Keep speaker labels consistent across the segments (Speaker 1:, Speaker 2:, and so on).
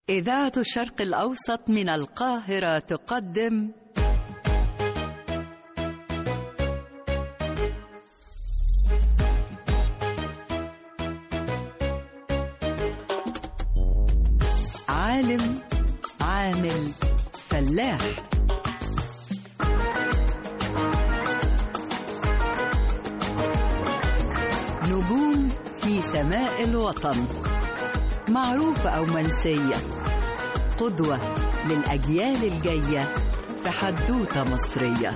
Speaker 1: إذاعة الشرق الأوسط من القاهرة تقدم عالم عامل فلاح نجوم في سماء الوطن معروفة أو منسية قدوة للأجيال الجاية في حدوتة مصرية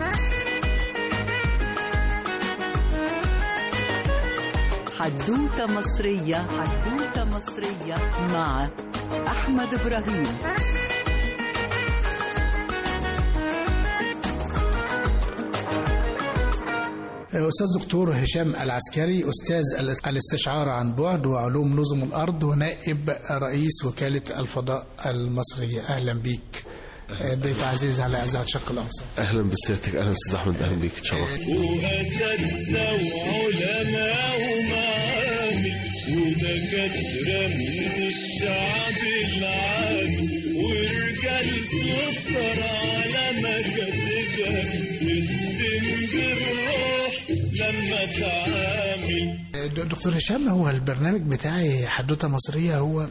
Speaker 1: حدوتة مصرية حدوتة مصرية مع أحمد إبراهيم
Speaker 2: أستاذ دكتور هشام العسكري أستاذ الاستشعار عن بعد وعلوم نظم الأرض ونائب رئيس وكالة الفضاء المصرية أهلا بيك ضيف عزيز على إذاعة الشرق الأوسط
Speaker 3: اهلا بسيادتك اهلا استاذ احمد اهلا بيك تشرفت
Speaker 4: وأساتذة وعلماء ومعامل ودكاترة من الشعب العامي ورجال سكر على مكاتبها بتتم بالروح لما تعامل
Speaker 2: دكتور هشام هو البرنامج بتاعي حدوتة مصرية هو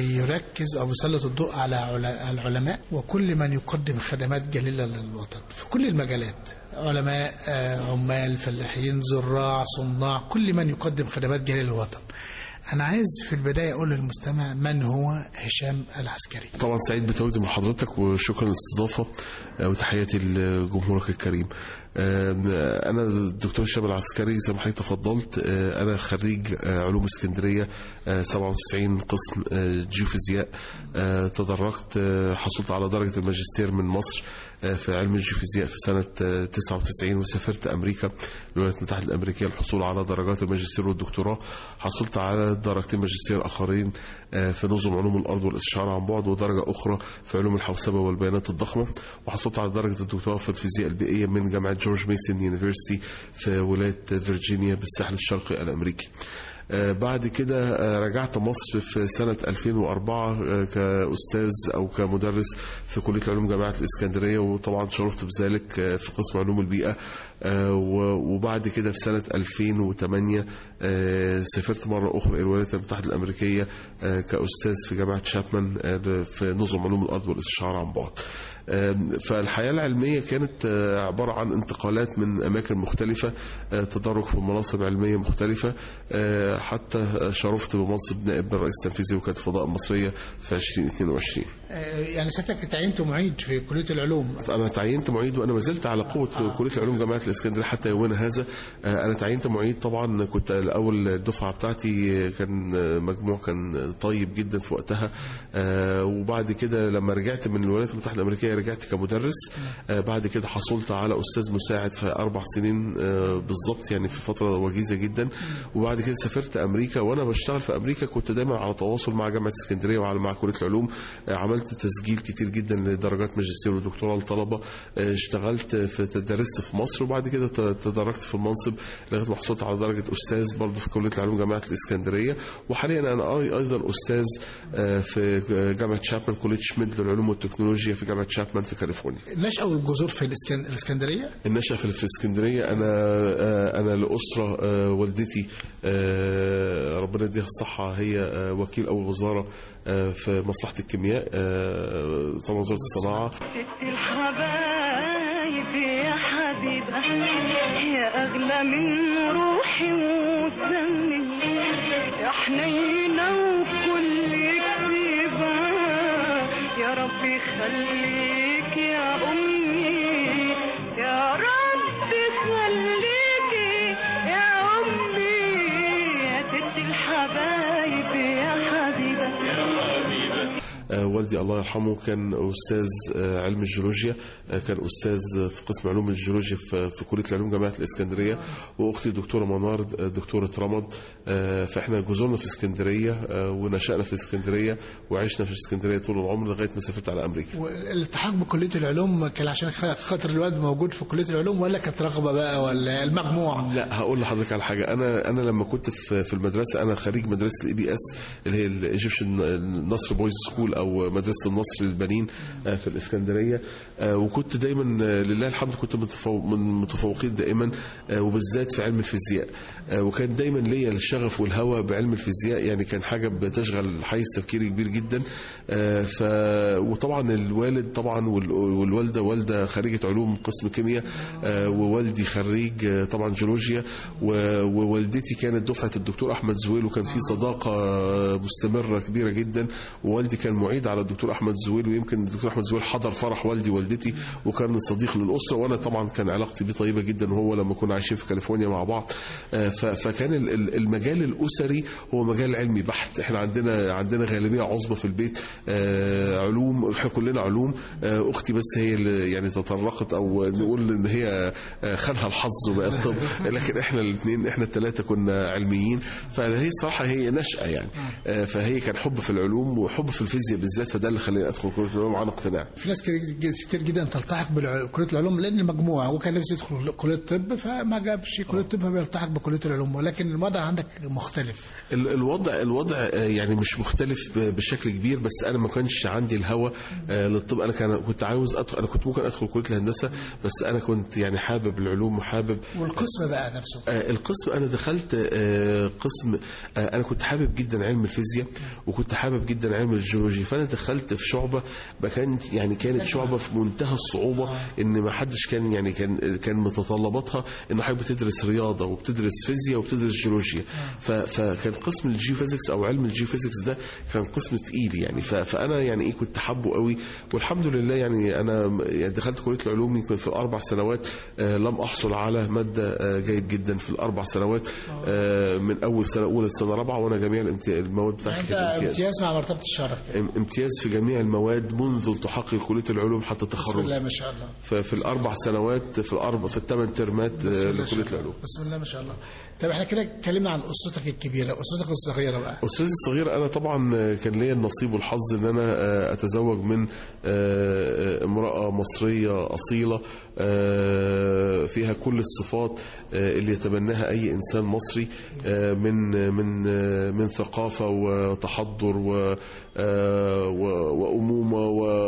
Speaker 2: بيركز أو بيسلط الضوء على عل- العلماء وكل من يقدم خدمات جليلة للوطن في كل المجالات علماء آه، عمال فلاحين زراع صناع كل من يقدم خدمات جليلة للوطن أنا عايز في البداية أقول للمستمع من هو هشام العسكري
Speaker 3: طبعا سعيد بتواجدي مع حضرتك وشكرا للاستضافه آه، وتحياتي لجمهورك الكريم آه، انا الدكتور هشام العسكري زي ما حضرتك تفضلت آه، انا خريج آه، علوم اسكندريه آه، 97 قسم آه، جيوفيزياء آه، تدرجت آه، حصلت على درجه الماجستير من مصر آه، في علم الجيوفيزياء في سنة آه، 99 وسافرت أمريكا الولايات المتحدة الأمريكية للحصول على درجات الماجستير والدكتوراه حصلت على درجتين ماجستير آخرين آه، في نظم علوم الأرض والاستشعار عن بعد ودرجة أخرى في علوم الحوسبة والبيانات الضخمة وحصلت على درجة الدكتوراه في الفيزياء البيئية من جامعة جورج ميسون يونيفرسيتي في ولاية فيرجينيا بالساحل الشرقي الأمريكي آه، بعد كده آه، رجعت مصر في سنة 2004 آه، كأستاذ أو كمدرس في كلية علوم جامعة الإسكندرية وطبعا شرفت بذلك آه، في قسم علوم البيئة آه، و- وبعد كده في سنة 2008 آه، سافرت مرة أخرى إلى الولايات المتحدة الأمريكية آه، كأستاذ في جامعة شابمان آه، في نظم علوم الأرض والاستشعار عن بعد آم، فالحياة العلمية كانت آه، عبارة عن انتقالات من أماكن مختلفة آه، تدرج في مناصب علمية مختلفة آه، حتى شرفت بمنصب نائب الرئيس التنفيذي وكالة الفضاء المصرية في 2022
Speaker 2: آه، يعني سيادتك تعينت معيد في كلية العلوم
Speaker 3: أنا تعينت معيد وأنا ما زلت على قوة كلية العلوم جامعة الإسكندرية حتى يومنا هذا آه، أنا تعينت معيد طبعا كنت الأول الدفعة بتاعتي كان آه، مجموع كان طيب جدا في وقتها آه، وبعد كده لما رجعت من الولايات المتحدة الأمريكية رجعت كمدرس آه، بعد كده حصلت على أستاذ مساعد في أربع سنين آه، بالظبط يعني في فترة وجيزة جدا وبعد كده سافرت أمريكا وأنا بشتغل في أمريكا كنت دايما على تواصل مع جامعة اسكندرية وعلى مع كلية العلوم آه، عملت تسجيل كتير جدا لدرجات ماجستير ودكتوراه للطلبة آه، اشتغلت في تدرست في مصر وبعد كده ت- تدرجت في المنصب لغاية ما حصلت على درجة أستاذ برضه في كلية العلوم جامعة الإسكندرية وحاليا أنا أي- أيضا أستاذ آه، في جامعة شابمان كلية شميد للعلوم والتكنولوجيا في جامعة شابمان في كاليفورنيا
Speaker 2: النشأة والجذور في الإسكن- الإسكندرية
Speaker 3: النشأة في في اسكندرية أنا آه، أنا لأسرة آه، والدتي آه، ربنا يديها الصحة هي آه، وكيل أول وزارة آه، في مصلحة الكيمياء آه، طبعا وزارة الصناعة
Speaker 5: ست الحبايب يا حبيبة يا أغلى من روحي ودمي يا حنينة وكل كتيبة يا رب يخليك يا أمي يا رب يخليكي يا أمي يا ست الحبايب يا حبيبة
Speaker 3: آه، والدي الله يرحمه كان أستاذ آه، علم الجيولوجيا آه، كان أستاذ في قسم علوم الجيولوجيا في في كلية العلوم جامعة الإسكندرية وأختي دكتورة منار آه، دكتورة رمض آه، فإحنا جذورنا في اسكندرية آه، ونشأنا في اسكندرية وعشنا في اسكندرية طول العمر لغاية ما سافرت على أمريكا
Speaker 2: والالتحاق بكلية العلوم كان عشان خ- خاطر الوالد موجود في كلية العلوم ولا كانت رغبة بقى ولا المجموع
Speaker 3: لا هقول لحضرتك على حاجه انا انا لما كنت في في المدرسه انا خريج مدرسه الاي بي اس اللي هي الايجيبشن نصر بويز سكول او مدرسه النصر للبنين آه، في الاسكندريه آه، وكنت دايما آه، لله الحمد كنت متفوق من متفوقين دائما آه، وبالذات في علم الفيزياء آه، وكان دايما ليا الشغف والهوى بعلم الفيزياء يعني كان حاجه بتشغل حيز تفكيري كبير جدا آه، ف وطبعا الوالد طبعا وال- والوالده والده خريجه علوم قسم كيمياء آه، ووالدي خريج آه، طبعا جيولوجيا و- ووالدتي كانت دفعه الدكتور احمد زويل وكان في صداقه آه، مستمره كبيره جدا ووالدي كان معيد على الدكتور احمد زويل ويمكن الدكتور احمد زويل حضر فرح والدي ووالدتي وكان صديق للاسره وانا طبعا كان علاقتي بيه طيبه جدا وهو لما كنا عايشين في كاليفورنيا مع بعض آه، ف- فكان ال- ال- المجال الاسري هو مجال علمي بحت احنا عندنا عندنا غالبيه عظمى في البيت آه، علوم احنا كلنا علوم آه، اختي بس هي اللي يعني تطرقت او نقول ان هي آه، خانها الحظ وبقت طب لكن احنا الاثنين احنا الثلاثه كنا علميين فهي صراحه هي نشأه يعني آه، فهي كان حب في العلوم وحب في الفيزياء بالذات فده اللي خلاني ادخل كليه العلوم عن اقتناع
Speaker 2: في ناس كتير كتير جدا تلتحق بكليه العلوم لان مجموعه وكان نفسه يدخل كليه الطب فما جابش كليه الطب فبيلتحق بكليه العلوم ولكن الوضع عندك مختلف
Speaker 3: ال- الوضع الوضع آه، يعني مش مختلف ب- بشكل كبير بس انا ما كانش عندي الهوى آه، للطب انا كان كنت عاوز ادخل انا كنت ممكن ادخل كليه الهندسه بس انا كنت يعني حابب العلوم وحابب
Speaker 2: والقسم بقى نفسه
Speaker 3: آه، القسم انا دخلت آه، قسم آه، انا كنت حابب جدا علم الفيزياء وكنت حابب جدا علم الجيولوجيا فانا دخلت في شعبه ما كان يعني كانت شعبه في منتهى الصعوبه ان ما حدش كان يعني كان كان متطلباتها ان حضرتك بتدرس رياضه وبتدرس فيزياء وبتدرس جيولوجيا ف- فكان قسم الجيوفيزيكس او علم الجيوفيزيكس ده كان قسم تقيل يعني ف- فانا يعني ايه كنت حابه قوي والحمد لله يعني انا يعني دخلت كليه العلوم يمكن في الاربع سنوات آه، لم احصل على ماده آه، جيد جدا في الاربع سنوات آه، من اول سنه اولى لسنه رابعه وانا جميع الامتياز المواد
Speaker 2: يعني
Speaker 3: بتاعتي
Speaker 2: انت
Speaker 3: كانت امتياز
Speaker 2: امتياز مع مرتبه الشرف
Speaker 3: ام- امتياز في جميع المواد منذ التحاقي كليه العلوم حتى
Speaker 2: بسم
Speaker 3: تخرج
Speaker 2: الله ما شاء الله
Speaker 3: ففي الاربع سنوات في الاربع في الثمان ترمات آه، لكليه العلوم
Speaker 2: بسم الله ما شاء الله طب احنا كده اتكلمنا عن اسرتك الكبيره اسرتك الصغيره بقى
Speaker 3: أستاذي الصغير أنا طبعا كان ليا النصيب والحظ إن أنا آه، أتزوج من آه، امرأة مصرية أصيلة آه، فيها كل الصفات آه، اللي يتمناها أي إنسان مصري آه، من من آه، من ثقافة وتحضر و آه، و- وأمومة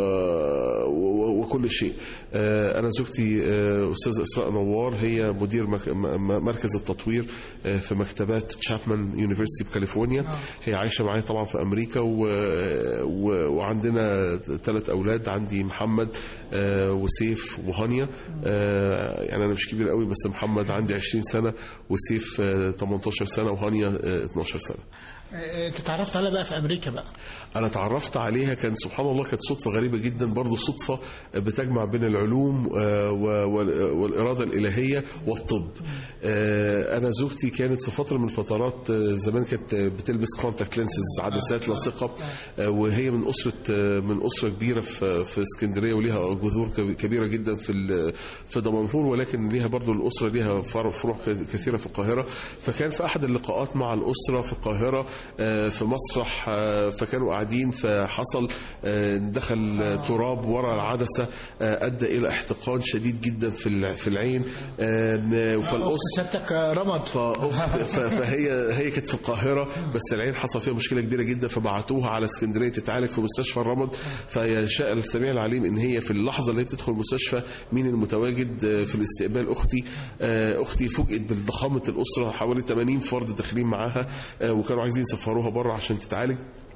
Speaker 3: و- و- وكل شيء آه، أنا زوجتي آه، أستاذة إسراء نوار هي مدير مك- م- م- مركز التطوير آه، في مكتبات تشابمان يونيفرسيتي بكاليفورنيا هي عايشة معايا طبعا في أمريكا و... و... وعندنا ثلاث أولاد عندي محمد آه، وسيف وهانيا آه، يعني أنا مش كبير قوي بس محمد عندي 20 سنة وسيف آه، 18 سنة وهانيا آه، 12 سنة
Speaker 2: اه، انت اتعرفت عليها بقى في امريكا بقى
Speaker 3: انا تعرفت عليها كان سبحان الله كانت صدفه غريبه جدا برضه صدفه بتجمع بين العلوم آه، و- وال- والاراده الالهيه والطب آه، انا زوجتي كانت في فتره من الفترات آه، زمان كانت بتلبس كونتاكت لينسز عدسات لاصقه آه، وهي من اسره آه، من اسره كبيره في في اسكندريه وليها جذور كب- كبيره جدا في ال- في دمنهور ولكن ليها برضه الاسره ليها فرع- فروع كثيره في القاهره فكان في احد اللقاءات مع الاسره في القاهره آه، في مسرح آه، فكانوا قاعدين فحصل آه، دخل آه، تراب ورا العدسه آه، ادى الى احتقان شديد جدا في الع- في العين آه، فالاسره
Speaker 2: سيادتك رمض
Speaker 3: فأخت- ف- فهي هي كانت في القاهره بس العين حصل فيها مشكله كبيره جدا فبعتوها على اسكندريه تتعالج في مستشفى الرمد فيشاء السميع العليم ان هي في اللحظه اللي هي بتدخل المستشفى مين المتواجد آه، في الاستقبال اختي آه، اختي فوجئت بضخامه الاسره حوالي 80 فرد داخلين معاها آه، وكانوا عايزين يسفروها بره عشان تتعالج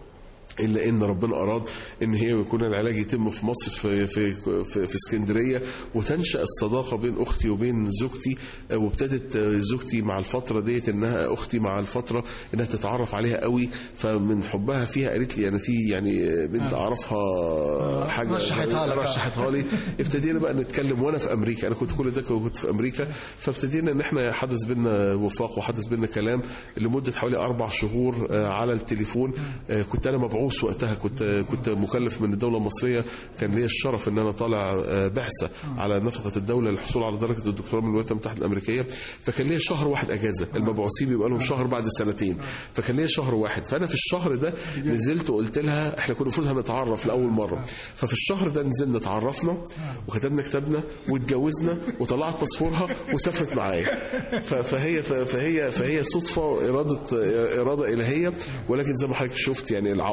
Speaker 3: الا ان ربنا اراد ان هي يكون العلاج يتم في مصر في في في, في اسكندريه وتنشا الصداقه بين اختي وبين زوجتي آه، وابتدت آه، زوجتي مع الفتره ديت انها اختي مع الفتره انها تتعرف عليها قوي فمن حبها فيها قالت لي انا في يعني آه، بنت اعرفها حاجه
Speaker 2: رشحتها لك.
Speaker 3: رشحتها لي ابتدينا بقى نتكلم وانا في امريكا انا كنت كل ده كنت في امريكا فابتدينا ان احنا حدث بينا وفاق وحدث بينا كلام لمده حوالي اربع شهور آه، على التليفون آه، كنت انا مبعوث وقتها كنت كنت مكلف من الدوله المصريه كان لي الشرف ان انا طالع آه، بعثه على نفقه الدوله للحصول على درجه الدكتوراه من الولايات المتحده الامريكيه فكان لي شهر واحد اجازه المبعوثين بيبقى لهم شهر بعد سنتين فكان لي شهر واحد فانا في الشهر ده نزلت وقلت لها احنا كنا المفروض هنتعرف لاول مره ففي الشهر ده نزلنا اتعرفنا وكتبنا كتابنا واتجوزنا وطلعت باسبورها وسافرت معايا ف- فهي فهي فهي صدفه اراده اراده الهيه ولكن زي ما حضرتك شفت يعني العواطف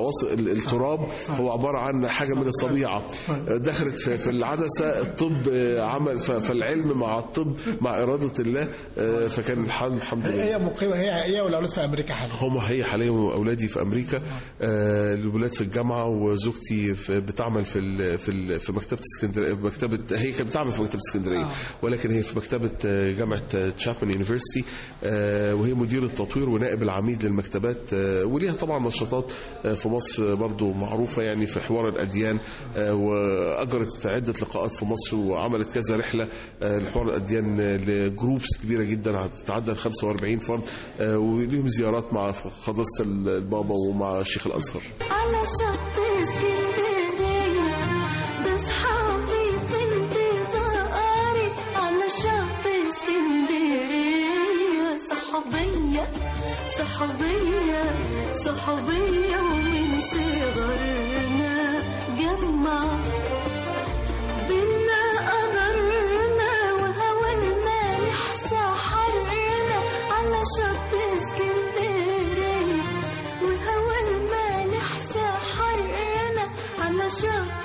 Speaker 3: العواصف ال- التراب هو عباره عن حاجه من الطبيعه آه، دخلت في في العدسه الطب آه، عمل ف- فالعلم مع الطب مع اراده الله آه، فكان الحال الحمد لله
Speaker 2: هي مقيمه هي هي والاولاد في امريكا حاليا
Speaker 3: هم هي حاليا واولادي في امريكا آه، الولاد في الجامعه وزوجتي في بتعمل في ال في ال في مكتبه اسكندريه في مكتبه هي كانت بتعمل في مكتبه اسكندريه ولكن هي في مكتبه آه، جامعه آه، تشابمان يونيفرستي آه، وهي مدير التطوير ونائب العميد للمكتبات آه، وليها طبعا نشاطات آه، في مصر برضو معروفه يعني في حوار الاديان آه، واجرت عده لقاءات في مصر وعملت كذا رحله آه، لحوار الاديان آه، لجروبس كبيره جدا تتعدى ال 45 فرد آه، وليهم زيارات مع قداسه البابا ومع الشيخ الازهر
Speaker 6: على شط اسكندرية بصحابي في انتظاري على شط اسكندرية صحوبية صحوبية صحوبية ومن صغرنا جمع بينا قدرنا وهوى المالح سحرنا على شط اسكندرية وهوى المالح سحرنا على شط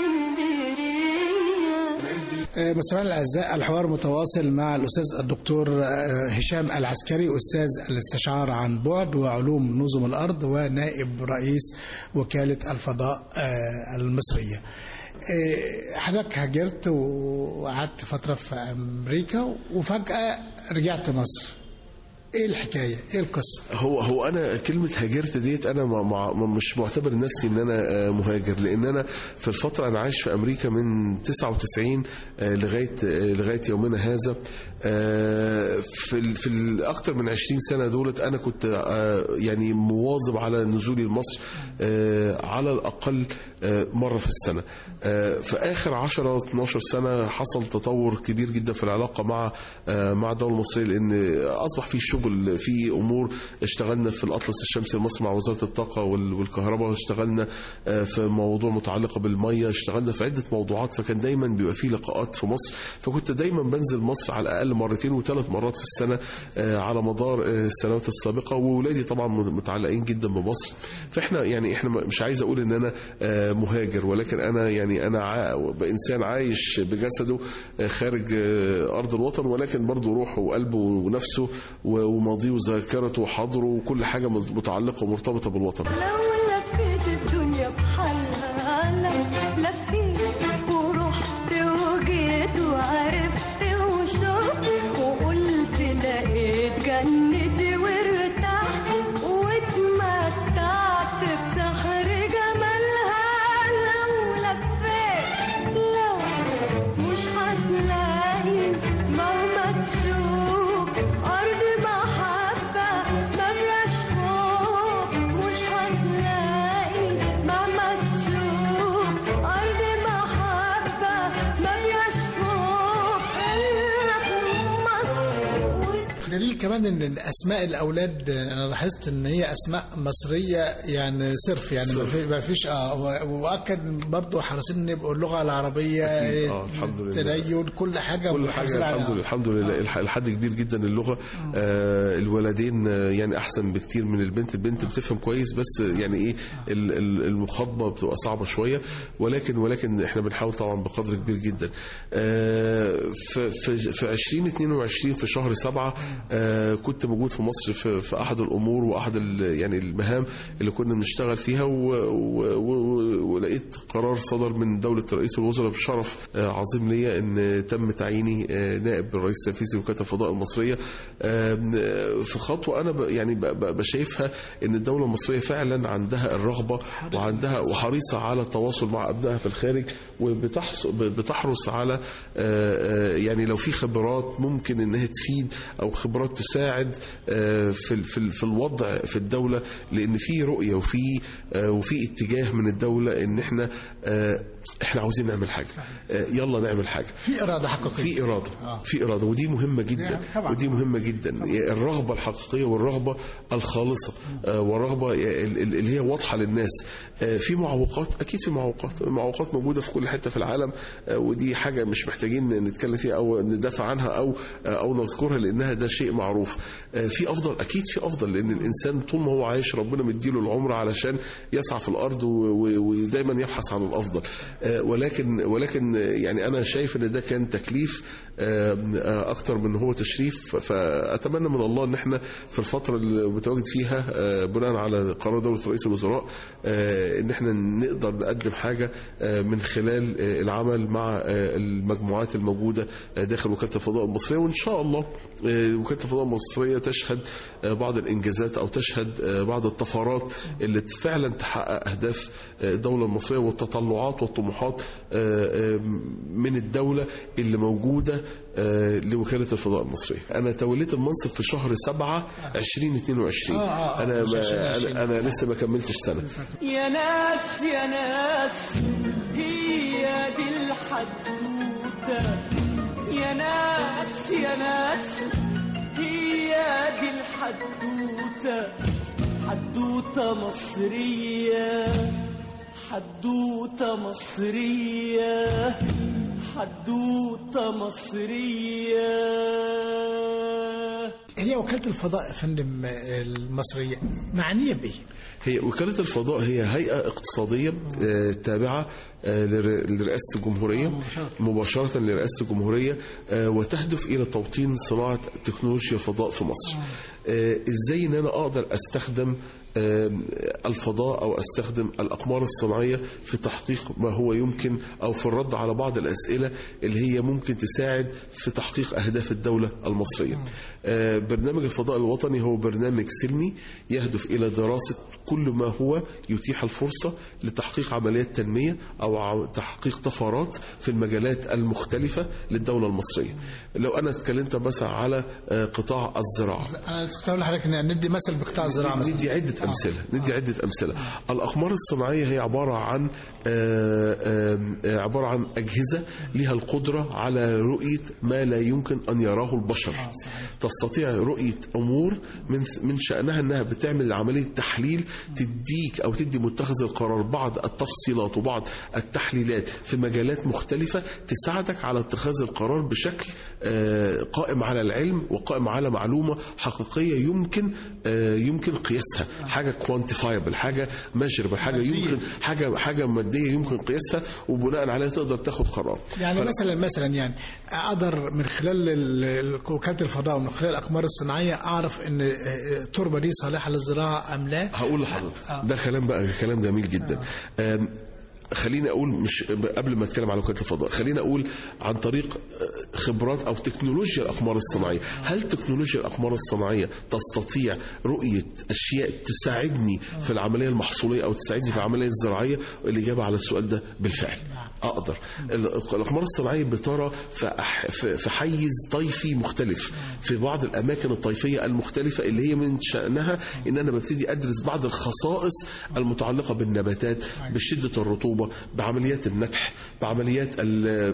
Speaker 6: اسكندرية
Speaker 2: آه، مستمعينا الاعزاء الحوار متواصل مع الاستاذ الدكتور آه، هشام العسكري استاذ الاستشعار عن بعد وعلوم نظم الارض ونائب رئيس وكاله الفضاء آه، المصريه. آه، حضرتك هاجرت وقعدت فتره في امريكا وفجاه رجعت مصر. ايه الحكايه؟ ايه القصه؟
Speaker 3: هو هو انا كلمه هاجرت ديت انا مع مع مش معتبر نفسي ان انا آه، مهاجر لان انا في الفتره انا عايش في امريكا من 99 آه، لغايه آه، لغايه يومنا هذا آه، في ال- في ال- اكتر من 20 سنه دولت انا كنت آه، يعني مواظب على نزولي لمصر آه، على الاقل آه، مره في السنه آه، في اخر 10 12 سنه حصل تطور كبير جدا في العلاقه مع آه، مع الدوله المصريه لان اصبح في شغل في امور اشتغلنا في الاطلس الشمسي المصري مع وزاره الطاقه وال- والكهرباء اشتغلنا آه، في موضوع متعلقه بالميه اشتغلنا في عده موضوعات فكان دايما بيبقى في لقاءات في مصر فكنت دايما بنزل مصر على الاقل مرتين وثلاث مرات في السنه آه، على مدار آه، السنوات السابقه واولادي طبعا متعلقين جدا بمصر فاحنا يعني احنا مش عايز اقول ان انا آه، مهاجر ولكن انا يعني انا ع- انسان عايش بجسده آه، خارج آه، ارض الوطن ولكن برضه روحه وقلبه ونفسه و- وماضيه وذاكرته وحاضره وكل حاجه متعلقه ومرتبطه بالوطن
Speaker 6: لو لفيت الدنيا بحالها لف- لفيت ورحت وجيت وعرفت وشفت وقلت لقيت جنتي وارتحت واتمتعت بسحر جمالها لو لفيت لو مش هتلاقي مهما تشوف أرض محبة مبلاش فوق مش هتلاقي مهما تشوف أرض محبة مبلاش فوق إلا في مصر
Speaker 2: دليل كمان ان اسماء الاولاد انا لاحظت ان هي اسماء مصريه يعني صرف يعني ما في- ما فيش اه و- واكد برضه حريصين ان يبقوا اللغه العربيه
Speaker 3: أكيد، آه، الحمد لله.
Speaker 2: تدين كل حاجه
Speaker 3: كل
Speaker 2: محافظين
Speaker 3: حاجه
Speaker 2: عليها.
Speaker 3: الحمد لله الحمد لله الح- لحد كبير جدا اللغه آه الولدين آه، يعني احسن بكتير من البنت البنت بتفهم كويس بس يعني ايه ال- ال- المخاطبه بتبقى صعبه شويه ولكن ولكن احنا بنحاول طبعا بقدر كبير جدا آه في في في 2022 في شهر سبعة آه كنت موجود في مصر في, في احد الامور واحد ال- يعني المهام اللي كنا بنشتغل فيها و و و ولقيت قرار صدر من دوله رئيس الوزراء بشرف آه عظيم ليا ان تم تعييني آه نائب الرئيس التنفيذي لوكاله الفضاء المصريه آم، آه، في خطوه انا ب- يعني ب- ب- بشايفها ان الدوله المصريه فعلا عندها الرغبه وعندها وحريصه على التواصل مع ابنائها في الخارج وبتحرص بتحرص على آه، آه، يعني لو في خبرات ممكن انها تفيد او خبرات تساعد آه، في ال- في ال- في الوضع في الدوله لان في رؤيه وفي آه، وفي اتجاه من الدوله ان احنا آه، احنا عاوزين نعمل حاجه آه، يلا نعمل حاجه
Speaker 2: في اراده حقيقيه
Speaker 3: في إرادة في إرادة ودي مهمة جدا
Speaker 2: نعم، طبعاً.
Speaker 3: ودي مهمة جدا الرغبة الحقيقية والرغبة الخالصة آه، والرغبة ال- ال- اللي هي واضحة للناس آه، في معوقات أكيد في معوقات المعوقات موجودة في كل حتة في العالم آه، ودي حاجة مش محتاجين نتكلم فيها أو ندافع عنها أو آه، أو نذكرها لأنها ده شيء شيء معروف آه، في افضل اكيد في افضل لان الانسان طول ما هو عايش ربنا مديله العمر علشان يسعى في الارض و- و- ودايما يبحث عن الافضل آه، ولكن ولكن يعني انا شايف ان ده كان تكليف آه، آه، اكتر من هو تشريف فاتمنى من الله ان احنا في الفتره اللي متواجد فيها آه، بناء على قرار دوله رئيس الوزراء آه، ان احنا نقدر نقدم حاجه آه، من خلال آه، العمل مع آه، المجموعات الموجوده آه، داخل وكاله الفضاء المصريه وان شاء الله آه، وكاله الفضاء المصريه تشهد آه، بعض الانجازات او تشهد آه، بعض الطفرات اللي فعلا تحقق اهداف آه، الدوله المصريه والتطلعات والطموحات آه، آه، من الدوله اللي موجوده آه، لوكاله الفضاء المصريه. انا توليت المنصب في شهر 7 2022
Speaker 2: آه، آه، آه،
Speaker 3: انا
Speaker 2: مش
Speaker 3: ما
Speaker 2: 2020.
Speaker 3: انا أنا لسه ما كملتش سنه.
Speaker 7: يا ناس يا ناس هي دي الحدوتة يا ناس يا ناس هي دي الحدوتة حدوتة مصرية حدوتة مصرية حدوتة مصرية
Speaker 2: هي وكاله الفضاء يا فندم آه، المصريه معنيه بايه؟
Speaker 3: هي وكالة الفضاء هي هيئة اقتصادية آه، تابعة آه، لر- لرئاسة الجمهورية مباشرة لرئاسة الجمهورية آه، وتهدف إلى توطين صناعة تكنولوجيا الفضاء في مصر آه، إزاي إن أنا أقدر أستخدم آه، الفضاء أو أستخدم الأقمار الصناعية في تحقيق ما هو يمكن أو في الرد على بعض الأسئلة اللي هي ممكن تساعد في تحقيق أهداف الدولة المصرية آه، برنامج الفضاء الوطني هو برنامج سلمي يهدف إلى دراسة كل ما هو يتيح الفرصة لتحقيق عمليات تنمية أو ع- تحقيق طفرات في المجالات المختلفة للدولة المصرية لو أنا اتكلمت مثلا على آه، قطاع الزراعة
Speaker 2: انا كنت اقول لحضرتك ان ندي مثل بقطاع الزراعه مثلا
Speaker 3: ندي عدة أمثلة ندي عدة أمثلة الأقمار الصناعية هي عبارة عن آه، آم، آه، عبارة عن أجهزة لها القدرة على رؤية ما لا يمكن أن يراه البشر تستطيع رؤية أمور من من شأنها أنها بتعمل عملية تحليل تديك أو تدي متخذ القرار بعض التفصيلات وبعض التحليلات في مجالات مختلفة تساعدك على اتخاذ القرار بشكل آه، قائم على العلم وقائم على معلومة حقيقية يمكن آه، يمكن قياسها حاجة كوانتيفايبل حاجة ميجربل حاجة يمكن حاجة حاجة مادية يمكن قياسها وبناء عليها تقدر تاخد قرار
Speaker 2: يعني
Speaker 3: ف-
Speaker 2: مثلا مثلا يعني اقدر من خلال ال- ال- وكاله الفضاء ومن خلال الاقمار الصناعيه اعرف ان آه، التربه دي صالحه للزراعه ام لا
Speaker 3: هقول لحضرتك ده كلام بقى كلام جميل جدا آم، خليني اقول مش قبل ما اتكلم على وكاله الفضاء خليني اقول عن طريق آه، خبرات او تكنولوجيا الاقمار الصناعيه هل تكنولوجيا الاقمار الصناعيه تستطيع رؤيه اشياء تساعدني في العمليه المحصوليه او تساعدني في العمليه الزراعيه الاجابه على السؤال ده بالفعل اقدر ال- الاقمار الصناعيه بترى في أح- في في حيز طيفي مختلف في بعض الاماكن الطيفيه المختلفه اللي هي من شانها ان انا ببتدي ادرس بعض الخصائص المتعلقه بالنباتات بشده الرطوبه بعمليات النتح بعمليات ال-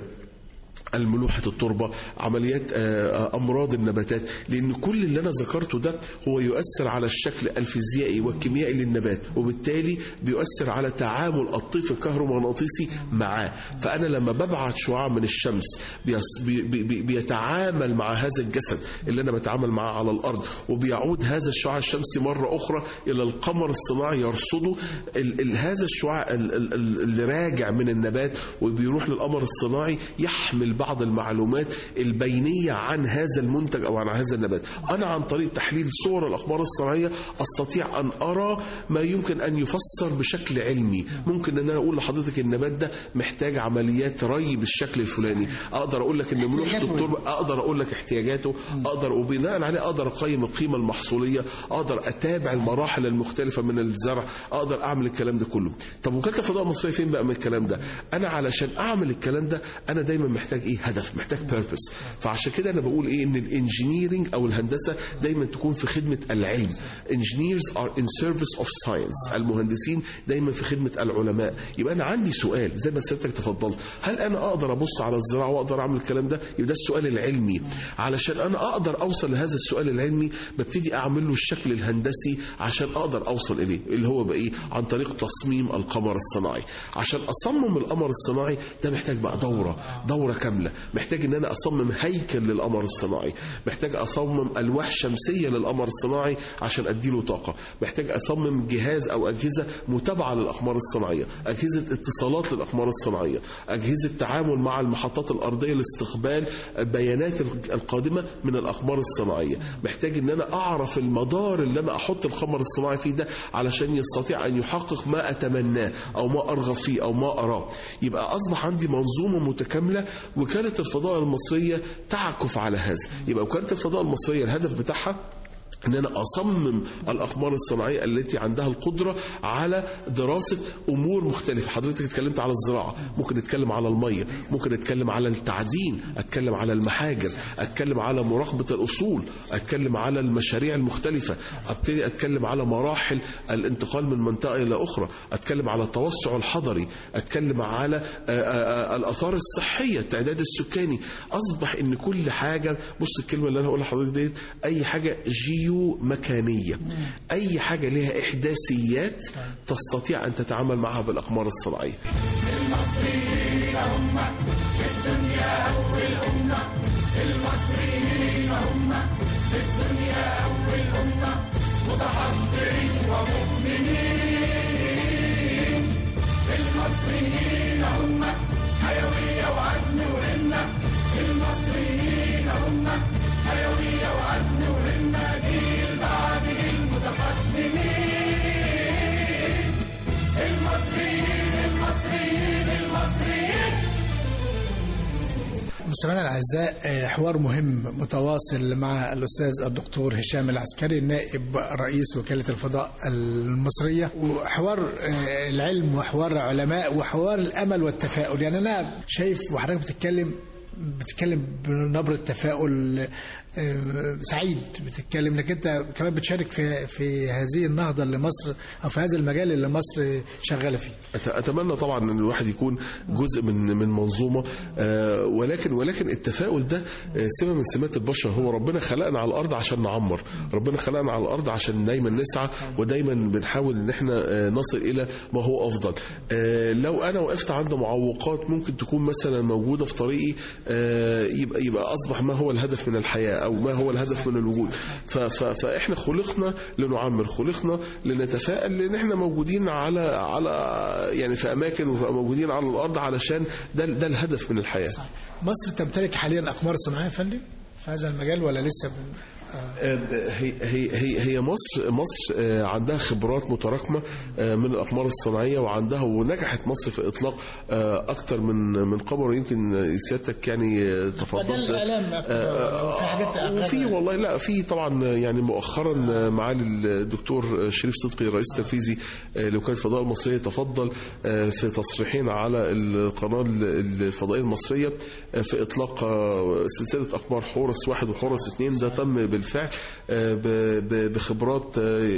Speaker 3: الملوحة التربة عمليات آه، أمراض النباتات لأن كل اللي أنا ذكرته ده هو يؤثر على الشكل الفيزيائي والكيميائي للنبات وبالتالي بيؤثر على تعامل الطيف الكهرومغناطيسي معاه فأنا لما ببعت شعاع من الشمس بيس- بي- بي- بي- بيتعامل مع هذا الجسد اللي أنا بتعامل معاه على الأرض وبيعود هذا الشعاع الشمسي مرة أخرى إلى القمر الصناعي يرصده ال- ال- هذا الشعاع ال- ال- ال- اللي راجع من النبات وبيروح للقمر الصناعي يحمل بعض المعلومات البينية عن هذا المنتج أو عن هذا النبات أنا عن طريق تحليل صور الأقمار الصناعية أستطيع أن أرى ما يمكن أن يفسر بشكل علمي ممكن أن أنا أقول لحضرتك النبات ده محتاج عمليات ري بالشكل الفلاني أقدر أقول لك إن ملوحة التربة أقدر أقول لك احتياجاته أقدر وبناء عليه أقدر أقيم القيمة المحصولية أقدر أتابع المراحل المختلفة من الزرع أقدر أعمل الكلام ده كله طب وكالة الفضاء المصرية فين بقى من الكلام ده أنا علشان أعمل الكلام ده أنا دايما محتاج إيه هدف محتاج بيربس فعشان كده أنا بقول إيه إن الانجينيرنج أو الهندسة دايما تكون في خدمة العلم engineers are in service of science المهندسين دايما في خدمة العلماء يبقى أنا عندي سؤال زي ما سيادتك تفضلت هل أنا أقدر أبص على الزراعة وأقدر أعمل الكلام ده يبقى ده السؤال العلمي علشان أنا أقدر أوصل لهذا السؤال العلمي ببتدي أعمل له الشكل الهندسي عشان أقدر أوصل إليه اللي هو بقى إيه عن طريق تصميم القمر الصناعي عشان أصمم القمر الصناعي ده محتاج بقى دورة دورة كاملة متكامله محتاج ان انا اصمم هيكل للقمر الصناعي محتاج اصمم الواح شمسيه للقمر الصناعي عشان اديله طاقه محتاج اصمم جهاز او اجهزه متابعه للاقمار الصناعيه اجهزه اتصالات للاقمار الصناعيه اجهزه تعامل مع المحطات الارضيه لاستقبال البيانات القادمه من الاقمار الصناعيه محتاج ان انا اعرف المدار اللي انا احط القمر الصناعي فيه ده علشان يستطيع ان يحقق ما اتمناه او ما ارغب فيه او ما اراه يبقى اصبح عندي منظومه متكامله وكاله الفضاء المصريه تعكف على هذا يبقى وكاله الفضاء المصريه الهدف بتاعها ان انا اصمم الاقمار الصناعيه التي عندها القدره على دراسه امور مختلفه حضرتك اتكلمت على الزراعه ممكن نتكلم على الميه ممكن نتكلم على التعدين اتكلم على المحاجر اتكلم على مراقبه الاصول اتكلم على المشاريع المختلفه ابتدي اتكلم على مراحل الانتقال من منطقه الى اخرى اتكلم على التوسع الحضري اتكلم على آه، آه، آه، الاثار الصحيه التعداد السكاني اصبح ان كل حاجه بص الكلمه اللي انا هقولها لحضرتك ديت اي حاجه جيو مكانيه اي حاجه لها احداثيات تستطيع ان تتعامل معها بالاقمار الصناعيه
Speaker 2: مستمعينا الاعزاء آه، حوار مهم متواصل مع الاستاذ الدكتور هشام العسكري نائب رئيس وكاله الفضاء المصريه وحوار آه، العلم وحوار علماء وحوار الامل والتفاؤل يعني انا شايف وحضرتك بتتكلم بتتكلم بنبرة تفاؤل آه، سعيد بتتكلم انك انت كمان بتشارك في في هذه النهضه اللي مصر او في هذا المجال اللي مصر شغاله فيه.
Speaker 3: أت- اتمنى طبعا ان الواحد يكون جزء من من منظومه آه، ولكن ولكن التفاؤل ده آه، سمه من سمات البشر هو ربنا خلقنا على الارض عشان نعمر ربنا خلقنا على الارض عشان دايما نسعى ودايما بنحاول ان احنا آه، نصل الى ما هو افضل آه، لو انا وقفت عند معوقات ممكن تكون مثلا موجوده في طريقي آه، يبقى يبقى اصبح ما هو الهدف من الحياه او ما هو الهدف من الوجود ف- ف- فاحنا خلقنا لنعمر خلقنا لنتفائل لان احنا موجودين على على يعني في اماكن وموجودين على الارض علشان ده ده الهدف من الحياه
Speaker 2: مصر تمتلك حاليا اقمار صناعيه يا فندم في هذا المجال ولا لسه بن...
Speaker 3: هي هي هي هي مصر مصر آه، عندها خبرات متراكمه آه، من الاقمار الصناعيه وعندها ونجحت مصر في اطلاق آه، اكثر من من قمر يمكن سيادتك يعني آه، تفضلت
Speaker 2: مجال الإعلام أكتر، وفي حاجات أغلى.
Speaker 3: وفي والله لا في طبعا يعني مؤخرا معالي الدكتور شريف صدقي رئيس التنفيذي لوكاله الفضاء المصريه تفضل في تصريحين على القناه الفضائيه المصريه في اطلاق سلسله اقمار حورس واحد وحورس اثنين ده تم بالفعل ب- ب- بخبرات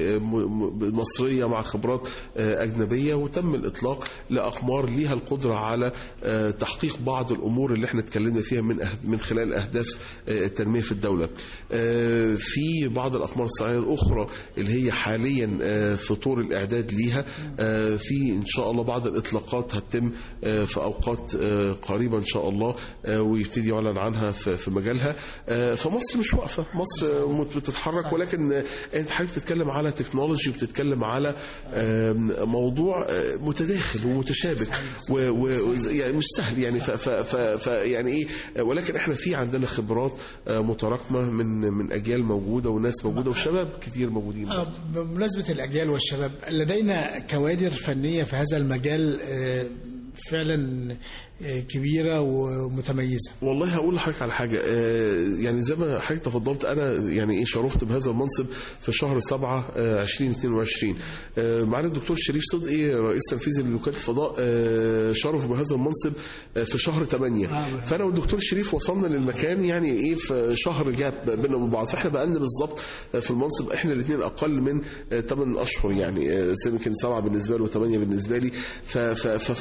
Speaker 3: م- مصريه مع خبرات اجنبيه وتم الاطلاق لاقمار ليها القدره على تحقيق بعض الامور اللي احنا اتكلمنا فيها من أهد- من خلال اهداف التنميه في الدوله. آه، في بعض الاقمار الصناعيه الاخرى اللي هي حاليا آه، في طور الاعداد ليها آه، في ان شاء الله بعض الاطلاقات هتتم آه، في اوقات آه، قريبه ان شاء الله آه، ويبتدي يعلن عنها في في مجالها آه، فمصر مش واقفه مصر آه، مت- بتتحرك ولكن آه، انت حضرتك بتتكلم على تكنولوجي وبتتكلم على آم، موضوع آه، متداخل ومتشابك و- و- وز- يعني مش سهل يعني ف ف ف ف يعني ايه آه، ولكن احنا في عندنا خبرات آه، متراكمه من من اجيال موجوده وناس موجوده وشباب كتير موجودين
Speaker 2: آه، بمناسبة الأجيال والشباب لدينا كوادر فنية في هذا المجال آه، فعلا آه، كبيرة ومتميزة
Speaker 3: والله هقول لحضرتك على حاجة آه، يعني زي ما حضرتك تفضلت أنا يعني إيه شرفت بهذا المنصب في شهر 7 آه، 2022 آه، معالي الدكتور شريف صدقي رئيس تنفيذي لوكالة الفضاء آه، شرف بهذا المنصب آه، في شهر 8 فأنا والدكتور شريف وصلنا للمكان يعني إيه في شهر جاب بيننا وبين بعض فإحنا بقالنا بالظبط آه، في المنصب إحنا الاثنين أقل من 8 أشهر يعني آه، يمكن سبعة بالنسبة له وثمانية بالنسبة لي ف- ف- ففي الفترة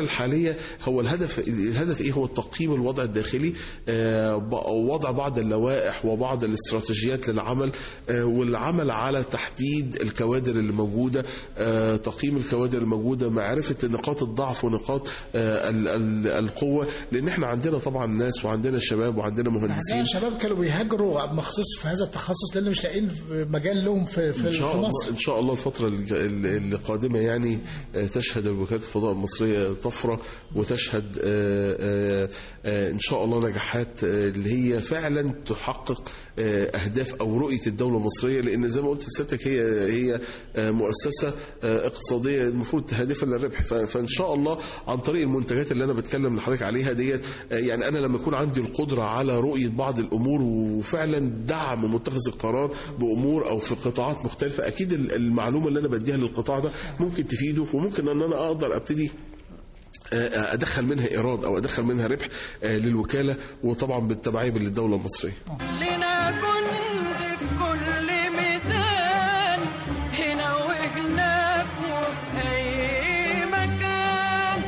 Speaker 3: الحاليه هو الهدف الهدف ايه هو تقييم الوضع الداخلي آه، ب- وضع بعض اللوائح وبعض الاستراتيجيات للعمل آه، والعمل على تحديد الكوادر اللي موجوده آه، تقييم الكوادر الموجوده معرفه نقاط الضعف ونقاط آه، ال- ال- القوه لان احنا عندنا طبعا ناس وعندنا شباب وعندنا مهندسين
Speaker 2: عندنا شباب كانوا بيهاجروا مخصوص في هذا التخصص لان مش لاقيين مجال لهم في في,
Speaker 3: ان
Speaker 2: في
Speaker 3: شاء الله
Speaker 2: مصر
Speaker 3: ان شاء الله الفتره الج- ال- القادمه يعني آه، تشهد وكاله الفضاء المصريه طفره وتشهد آه، آه، آه، ان شاء الله نجاحات آه، اللي هي فعلا تحقق آه، اهداف او رؤيه الدوله المصريه لان زي ما قلت لسيادتك هي هي آه، مؤسسه آه، اقتصاديه المفروض هادفه للربح ف- فان شاء الله عن طريق المنتجات اللي انا بتكلم لحضرتك عليها ديت آه، يعني انا لما يكون عندي القدره على رؤيه بعض الامور وفعلا دعم متخذ القرار بامور او في قطاعات مختلفه اكيد ال- المعلومه اللي انا بديها للقطاع ده ممكن تفيده وممكن ان انا اقدر ابتدي آه، ادخل منها ايراد او ادخل منها ربح آه، للوكاله وطبعا بالتبعيه للدوله المصريه
Speaker 6: لنا جند في كل ميدان هنا وهناك وفي أي مكان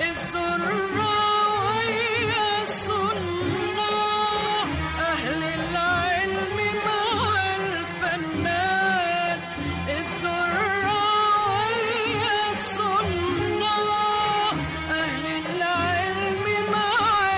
Speaker 6: الزراعية الصناع أهل العلم مع الفنان الزراعية الصناع أهل العلم مع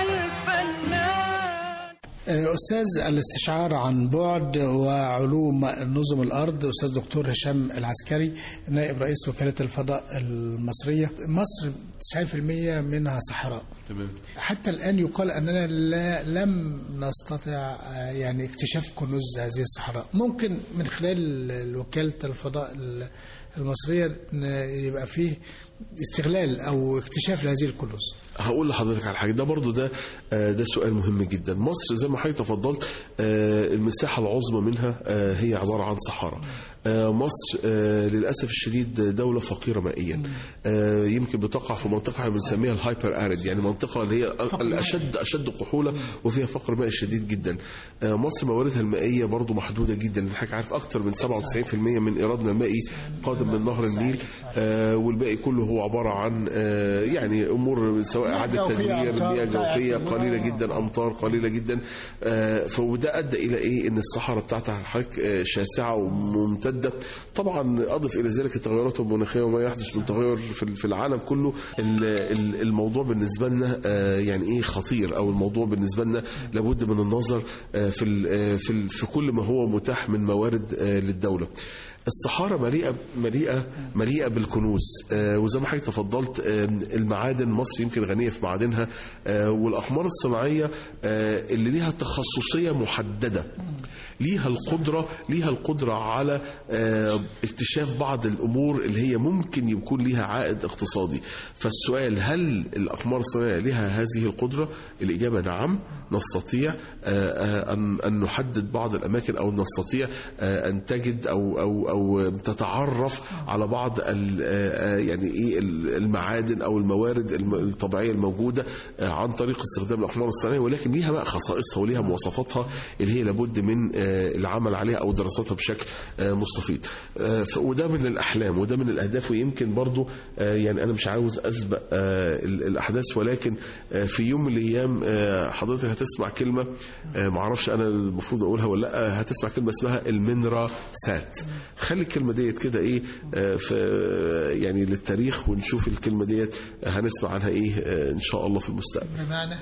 Speaker 6: الفنان
Speaker 2: أستاذ الاستشعار عن بعد وعلوم نظم الأرض أستاذ دكتور هشام العسكري نائب رئيس وكالة الفضاء المصرية مصر 90% منها صحراء
Speaker 3: تمام
Speaker 2: حتى الآن يقال أننا لا لم نستطع آه، يعني اكتشاف كنوز هذه الصحراء ممكن من خلال وكالة الفضاء ال- المصرية ن- يبقى فيه استغلال أو اكتشاف لهذه الكنوز
Speaker 3: هقول لحضرتك على حاجه ده برضو ده آه، ده سؤال مهم جدا مصر زي ما حضرتك تفضلت آه، المساحه العظمى منها آه، هي عباره عن صحراء آه، مصر آه، للاسف الشديد دوله فقيره مائيا آه، يمكن بتقع في منطقه احنا بنسميها الهايبر اريد يعني منطقه اللي هي الاشد اشد قحوله وفيها فقر مائي شديد جدا آه، مصر مواردها المائيه برضو محدوده جدا لان حضرتك عارف اكثر من 97% من ايرادنا المائي قادم من نهر النيل آه، والباقي كله هو عباره عن آه، يعني امور سواء اعاده
Speaker 2: جوفية،
Speaker 3: تدوير
Speaker 2: أمطار،
Speaker 3: مياه جوفيه
Speaker 2: بتاعت-
Speaker 3: قليله جدا امطار قليله جدا آه، فوده ادى الى ايه ان الصحراء بتاعتها حضرتك آه، شاسعه وممتده طبعا اضف الى ذلك التغيرات المناخيه وما يحدث من تغير في في العالم كله ال- ال- الموضوع بالنسبه لنا آه، يعني ايه خطير او الموضوع بالنسبه لنا لابد من النظر آه، في ال- آه، في ال- في كل ما هو متاح من موارد آه، للدوله الصحارى مليئه مليئه مليئه بالكنوز آه، وزي ما حضرتك تفضلت آه، المعادن مصر يمكن غنيه في معادنها آه، والاقمار الصناعيه آه، اللي ليها تخصصيه محدده ليها القدره ليها القدره على آه، اكتشاف بعض الامور اللي هي ممكن يكون ليها عائد اقتصادي فالسؤال هل الاقمار الصناعيه لها هذه القدره الاجابه نعم نستطيع آه، آه، ان ان نحدد بعض الاماكن او نستطيع آه، ان تجد او او او تتعرف على بعض ال- آه، آه، يعني ايه ال- المعادن او الموارد الم- الطبيعيه الموجوده آه، عن طريق استخدام الاقمار الصناعيه ولكن ليها بقى خصائصها وليها مواصفاتها اللي هي لابد من آه، العمل عليها او دراستها بشكل آه، مستفيض آه، ف- وده من الاحلام وده من الاهداف ويمكن برضو آه، يعني انا مش عاوز اسبق آه، ال- الاحداث ولكن آه، في يوم من الايام آه، حضرتك هتسمع كلمه آه، معرفش انا المفروض اقولها ولا لا هتسمع كلمه اسمها المنرا سات خلي الكلمه ديت كده ايه آه، في يعني للتاريخ ونشوف الكلمه ديت هنسمع عنها ايه آه، ان شاء الله في المستقبل
Speaker 2: بمعنى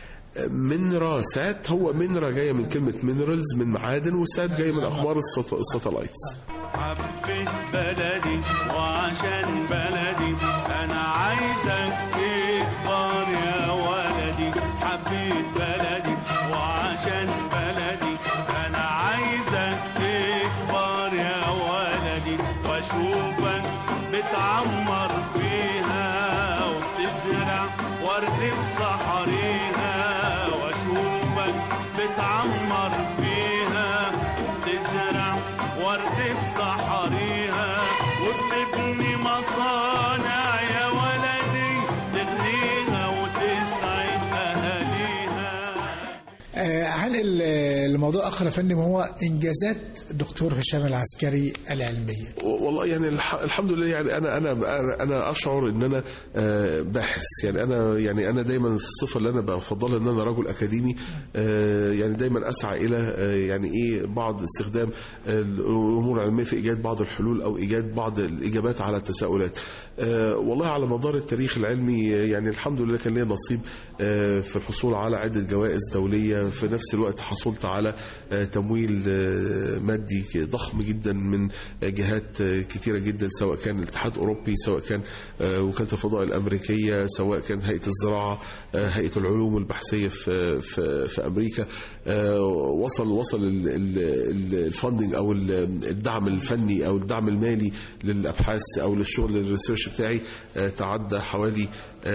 Speaker 3: منرا سات هو منرا جايه من كلمه مينرالز من معادن وسات جايه من اقمار السات- الساتلايتس
Speaker 4: حبيت بلدي وعشان بلدي انا عايزك تكبر يا ولدي حبيت بلدي وعشان بلدي انا عايزك تكبر يا ولدي واشوفك بتعمر فيها وبتزرع ورد في صحريها واشوفك بتعمر فيها وبتزرع ورد في صحريها وبتبني مصانع يا ولدي تغنيها وتسعد اهاليها
Speaker 2: آه، هنقل آه، لموضوع اخر يا فندم هو انجازات الدكتور هشام العسكري العلميه
Speaker 3: والله يعني الح- الحمد لله يعني انا انا انا انا اشعر ان انا آه، باحث يعني انا يعني انا دايما الصفه اللي انا بفضلها ان انا رجل اكاديمي آه، يعني دايما اسعى الى آه، يعني ايه بعض استخدام الامور العلميه في ايجاد بعض الحلول او ايجاد بعض الاجابات على التساؤلات آه، والله على مدار التاريخ العلمي آه، يعني الحمد لله كان ليا نصيب آه، في الحصول على عده جوائز دوليه في نفس الوقت حصلت على آه، تمويل آه، مادي ضخم جدا من آه، جهات آه، كتيره جدا سواء كان الاتحاد الاوروبي سواء كان آه، وكاله الفضاء الامريكيه سواء كان هيئه الزراعه آه، هيئه العلوم البحثيه في في في امريكا آه، وصل وصل ال- ال- ال- الفندنج او ال- الدعم الفني او الدعم المالي للابحاث او للشغل الريسيرش بتاعي آه، تعدى حوالي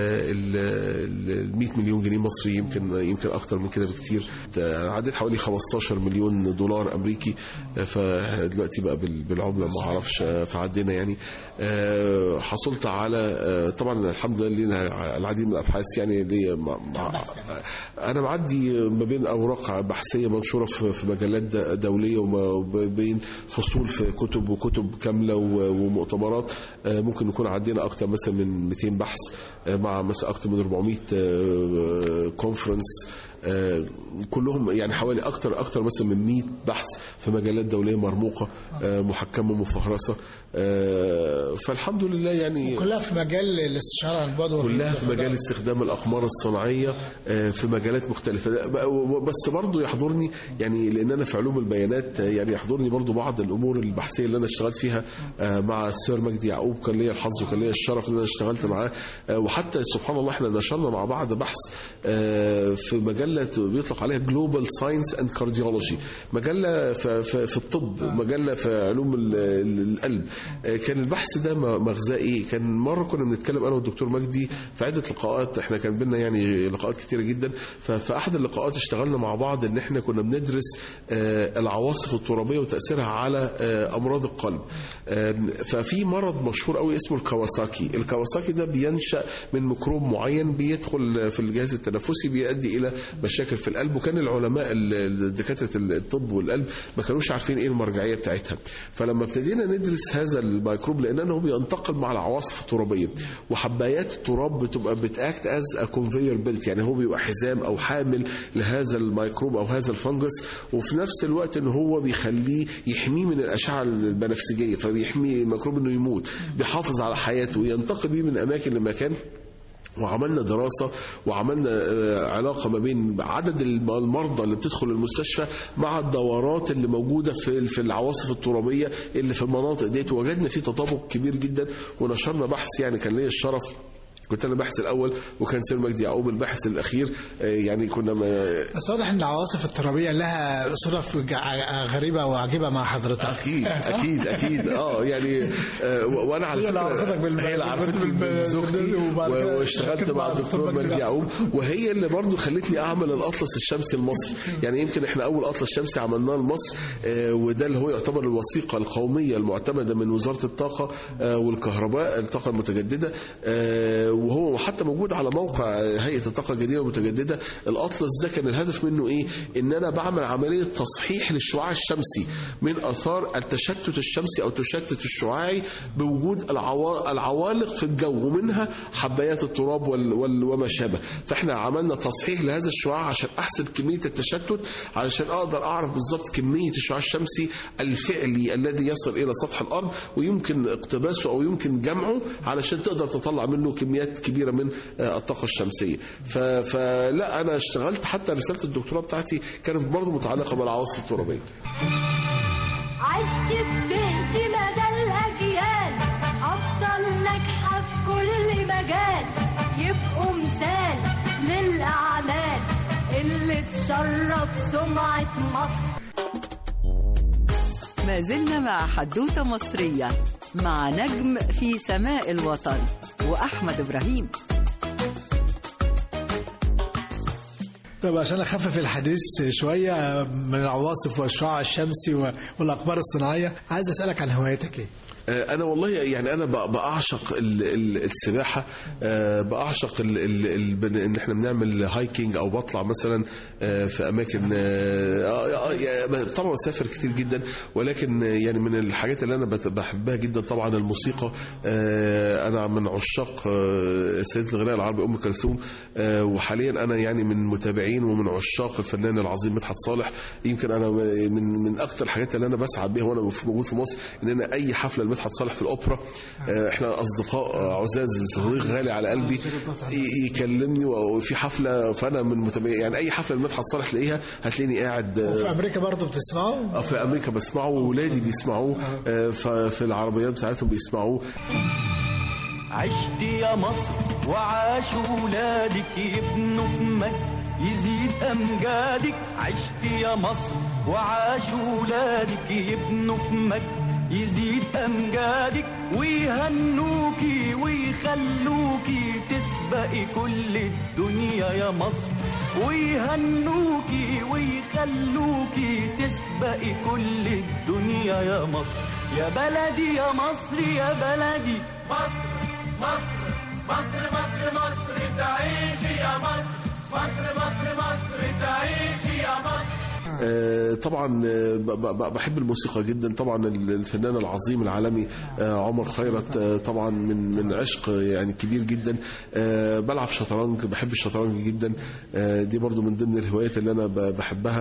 Speaker 3: ال 100 مليون جنيه مصري يمكن يمكن اكتر من كده بكتير آه، عديت حوالي 15 مليون دولار امريكي آه، فدلوقتي بقى بال- بالعمله ما اعرفش آه، فعدينا يعني آه، حصلت على آه، طبعا الحمد لله لينا العديد من الابحاث يعني ليا مع- مع- انا معدي ما بين اوراق بحثيه منشوره في في مجلات د- دوليه وما بين فصول في كتب وكتب كامله و- ومؤتمرات آه، ممكن نكون عدينا اكتر مثلا من 200 بحث آه، مع مثلا اكتر من 400 كونفرنس آه، كلهم يعني حوالي اكتر اكتر مثلا من 100 بحث في مجلات دوليه مرموقه آه، محكمه مفهرسه آه، فالحمد لله يعني
Speaker 2: كلها في مجال الاستشاره عن بعد
Speaker 3: كلها في مجال استخدام الاقمار الصناعيه آه، في مجالات مختلفه لا، بقى- بس برضو يحضرني يعني لان انا في علوم البيانات آه، يعني يحضرني برضو بعض الامور البحثيه اللي انا اشتغلت فيها آه، مع السير مجدي يعقوب كان ليا الحظ وكان ليا الشرف ان انا اشتغلت معاه آه، وحتى سبحان الله احنا نشرنا مع بعض بحث آه، في مجله بيطلق عليها جلوبال ساينس اند كارديولوجي مجله في, في, في الطب مجله في علوم ال- ال- القلب آه، كان البحث ده م- مغزاه ايه كان مره كنا بنتكلم انا والدكتور مجدي في عده لقاءات احنا كان بينا يعني لقاءات كتيره جدا ففي احد اللقاءات اشتغلنا مع بعض ان احنا كنا بندرس آه، العواصف الترابيه وتاثيرها على آه، امراض القلب آم، ففي مرض مشهور قوي اسمه الكawasaki الكawasaki ده بينشا من ميكروب معين بيدخل في الجهاز التنفسي بيؤدي الى مشاكل في القلب وكان العلماء ال- ال- دكاتره الطب والقلب ما كانوش عارفين ايه المرجعيه بتاعتها فلما ابتدينا ندرس هذا الميكروب لانه بينتقل مع العواصف الترابيه وحبايات التراب بتبقى بتاكت از ا كونفير بيلت يعني هو بيبقى حزام او حامل لهذا الميكروب او هذا الفنجس وفي نفس الوقت ان هو بيخليه يحميه من الاشعه البنفسجيه فبيحمي الميكروب انه يموت بيحافظ على حياته وينتقل بيه من اماكن لمكان وعملنا دراسة وعملنا آه، علاقة ما بين عدد الم- المرضى اللي بتدخل المستشفى مع الدورات اللي موجودة في في العواصف الترابية اللي في المناطق ديت وجدنا في تطابق كبير جدا ونشرنا بحث يعني كان ليا الشرف كنت انا الباحث الاول وكان سير مجدي يعقوب الباحث الاخير آه، يعني كنا ما
Speaker 2: بس واضح ان العواصف الترابيه لها صدف جع- غريبه وعجيبه مع حضرتك
Speaker 3: اكيد اكيد اكيد اه يعني آه و- وانا على
Speaker 2: هي اللي
Speaker 3: فكره
Speaker 2: عرفتك بالب-
Speaker 3: هي اللي عرفتني
Speaker 2: بالب-
Speaker 3: بزوجتي
Speaker 2: وبعد كده
Speaker 3: و- واشتغلت
Speaker 2: اشتغلت
Speaker 3: مع
Speaker 2: مع
Speaker 3: الدكتور
Speaker 2: الدكتور
Speaker 3: مجدي
Speaker 2: مجدي
Speaker 3: يعقوب وهي اللي برضو خلتني اعمل الاطلس الشمسي المصري يعني يمكن احنا اول اطلس شمسي عملناه لمصر آه وده اللي هو يعتبر الوثيقه القوميه المعتمده من وزاره الطاقه آه والكهرباء الطاقه المتجدده آه وهو حتى موجود على موقع هيئه الطاقه الجديده والمتجدده الاطلس ده كان الهدف منه ايه ان انا بعمل عمليه تصحيح للشعاع الشمسي من اثار التشتت الشمسي او التشتت الشعاعي بوجود العوا- العوالق في الجو ومنها حبايات التراب وال وال وما شابه فاحنا عملنا تصحيح لهذا الشعاع عشان احسب كميه التشتت علشان اقدر اعرف بالظبط كميه الشعاع الشمسي الفعلي الذي يصل الى سطح الارض ويمكن اقتباسه او يمكن جمعه علشان تقدر تطلع منه كميات كبيره من آه، الطاقه الشمسيه ف- فلا انا اشتغلت حتى رساله الدكتوراه بتاعتي كانت برضه متعلقه بالعواصف الترابيه
Speaker 8: عشت بتهدي مدى الأجيال أفضل ناجحة في كل مجال يبقوا مثال للأعمال اللي تشرف سمعة مصر
Speaker 1: ما زلنا مع حدوتة مصرية مع نجم في سماء الوطن وأحمد إبراهيم
Speaker 2: طب عشان اخفف الحديث شويه من العواصف والشعاع الشمسي و- والاقمار الصناعيه عايز اسالك عن هوايتك ايه؟
Speaker 3: آه، انا والله يعني انا ب- بعشق ال- ال- السباحه آه، بعشق ال- ال- ال- ان احنا بنعمل هايكنج او بطلع مثلا آه، في اماكن آه، آه، آه، يعني طبعا بسافر كتير جدا ولكن آه، يعني من الحاجات اللي انا بت- بحبها جدا طبعا الموسيقى آه، انا من عشاق آه، سيده الغناء العربي ام كلثوم آه، وحاليا انا يعني من متابعين ومن عشاق الفنان العظيم مدحت صالح يمكن انا من من اكتر الحاجات اللي انا بسعد بيها وانا موجود في مصر ان انا اي حفله لمدحت صالح في الاوبرا آه، احنا اصدقاء آه، عزاز صديق غالي على قلبي ي- يكلمني وفي حفله فانا من متابعين يعني اي حفله لمدحت صالح تلاقيها هتلاقيني قاعد آه،
Speaker 2: في امريكا برضه بتسمعه
Speaker 3: آه، في امريكا بسمعه واولادي بيسمعوه آه، ففي العربيات بتاعتهم بيسمعوه
Speaker 7: عشت يا مصر وعاش ولادك يبنوا في مجد يزيد أمجادك عشت يا مصر وعاش ولادك يبنوا في مجد يزيد أمجادك ويهنوكي ويخلوكي تسبقي كل الدنيا يا مصر ويهنوكي ويخلوكي تسبقي كل الدنيا يا مصر يا بلدي يا مصر يا بلدي مصر مصر مصر مصر مصر تعيشي يا مصر مصر مصر مصر تعيشي يا مصر
Speaker 3: آه، طبعا آه، ب- ب- بحب الموسيقى جدا طبعا الفنان العظيم العالمي آه، عمر خيرت آه، طبعا من من عشق يعني كبير جدا آه، بلعب شطرنج بحب الشطرنج جدا آه، دي برضو من ضمن الهوايات اللي انا ب- بحبها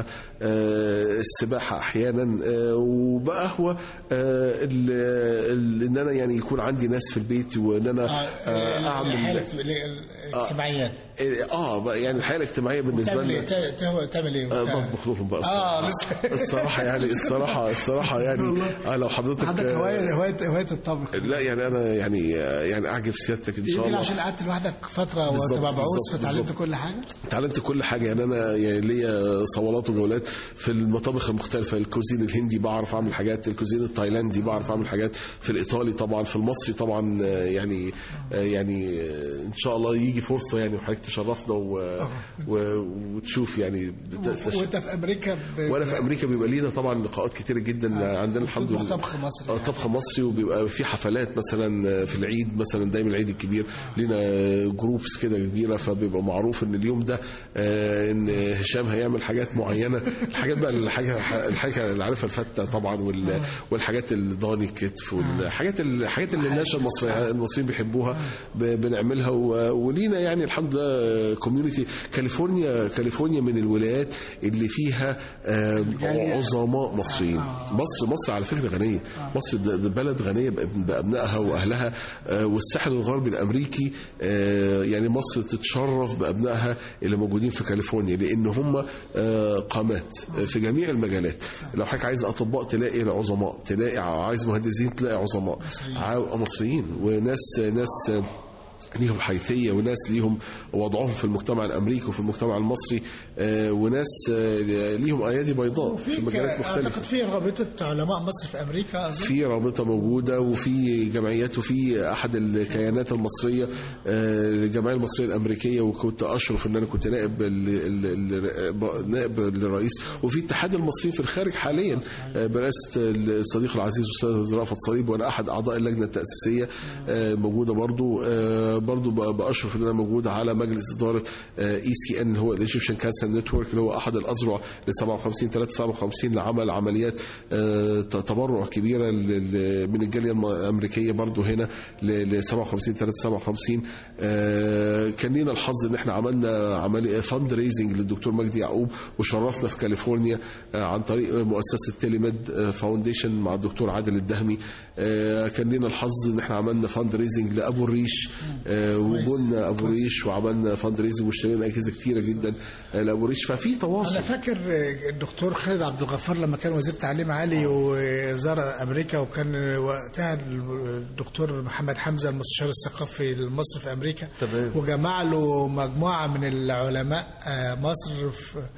Speaker 3: آه، السباحه احيانا آه، وبقهوى آه، ال- ال- ان انا يعني يكون عندي ناس في البيت وان انا آه، اعمل
Speaker 2: الاجتماعيات
Speaker 3: اه بقى يعني الحياه الاجتماعيه بالنسبه
Speaker 2: تعمل
Speaker 3: لنا
Speaker 2: ايه تا- تا- تعمل ايه
Speaker 3: آه،
Speaker 2: وبتاع؟
Speaker 3: بطبخ لهم بقى
Speaker 2: اه
Speaker 3: الصراحة.
Speaker 2: لسه
Speaker 3: الصراحة يعني الصراحة الصراحة يعني آه لو حضرتك
Speaker 2: عندك
Speaker 3: آه،
Speaker 2: هوايه هوايه هوايه الطبخ
Speaker 3: لا يعني أنا يعني آه، يعني أعجب سيادتك إن شاء
Speaker 2: يمكن
Speaker 3: الله
Speaker 2: عشان قعدت لوحدك فتره
Speaker 3: بالظبط،
Speaker 2: وتبقى بعوز
Speaker 3: بالظبط،
Speaker 2: فتعلمت
Speaker 3: بالظبط.
Speaker 2: كل حاجه
Speaker 3: اتعلمت كل حاجة يعني أنا يعني ليا صولات وجولات في المطابخ المختلفة الكوزين الهندي بعرف أعمل حاجات الكوزين التايلاندي بعرف أعمل حاجات في الإيطالي طبعا في المصري طبعا آه، يعني آه، يعني آه، إن شاء الله يجي فرصة يعني وحضرتك تشرفنا و- و- وتشوف يعني بت-
Speaker 2: وانت في امريكا ب...
Speaker 3: وانا في امريكا بيبقى لينا طبعا لقاءات كتيره جدا عندنا الحمد
Speaker 2: بتطبخ
Speaker 3: لله
Speaker 2: طبخ مصري
Speaker 3: اه طبخ مصري وبيبقى في حفلات مثلا في العيد مثلا دايما العيد الكبير لينا جروبس كده كبيره فبيبقى معروف ان اليوم ده آه، ان هشام هيعمل حاجات معينه الحاجات بقى الحاجه الحاجه اللي عارفها الفته طبعا وال- والحاجات الضاني الكتف والحاجات الحاجات اللي الناس المصريين المصريين بيحبوها ب- بنعملها و- ولينا يعني الحمد لله كوميونتي كاليفورنيا كاليفورنيا من الولايات اللي فيها آه، عظماء مصريين مصر مصر على فكره غنيه مصر ده ده بلد غنيه بأب- بابنائها واهلها آه، والساحل الغربي الامريكي آه، يعني مصر تتشرف بابنائها اللي موجودين في كاليفورنيا لان هم آه، قامات في جميع المجالات لو حضرتك عايز اطباء تلاقي عظماء تلاقي عايز مهندسين تلاقي عظماء عا- مصريين وناس ناس آه، ليهم حيثيه وناس ليهم وضعهم في المجتمع الامريكي وفي المجتمع المصري آه، وناس آه، ليهم ايادي بيضاء في مجالات
Speaker 2: اعتقد
Speaker 3: مختلفه
Speaker 2: في رابطه علماء مصر في امريكا أظن.
Speaker 3: في رابطه موجوده وفي جمعيات وفي احد الكيانات المصريه آه، الجمعيه المصريه الامريكيه وكنت اشرف ان انا كنت نائب ال- ال- ال- نائب للرئيس وفي اتحاد المصريين في الخارج حاليا آه، برئاسه الصديق العزيز الاستاذ رأفت صليب وانا احد اعضاء اللجنه التاسيسيه آه، موجوده برضو آه، برضو ب- باشرف ان انا موجود على مجلس اداره اي سي ان هو الايجيبشن كانسر نتورك اللي هو احد الاذرع ل 57 357 لعمل عمليات آه، ت- تبرع كبيره ل- ل- من الجاليه الم- الامريكيه برضو هنا ل 57 357 آه، كان لينا الحظ ان احنا عملنا عمليه فند ريزنج للدكتور مجدي يعقوب وشرفنا في كاليفورنيا آه، عن طريق مؤسسه تيليميد آه، فاونديشن مع الدكتور عادل الدهمي آه، كان لينا الحظ ان احنا عملنا فند ريزنج لابو الريش آه، وجولنا ابو الريش وعملنا فند ريزنج واشترينا اجهزه كتيره جدا آه، لابو الريش ففي تواصل
Speaker 2: انا فاكر الدكتور خالد عبد الغفار لما كان وزير تعليم عالي وزار امريكا وكان وقتها الدكتور محمد حمزه المستشار الثقافي لمصر في امريكا
Speaker 3: تمام.
Speaker 2: وجمع له مجموعه من العلماء آه، مصر في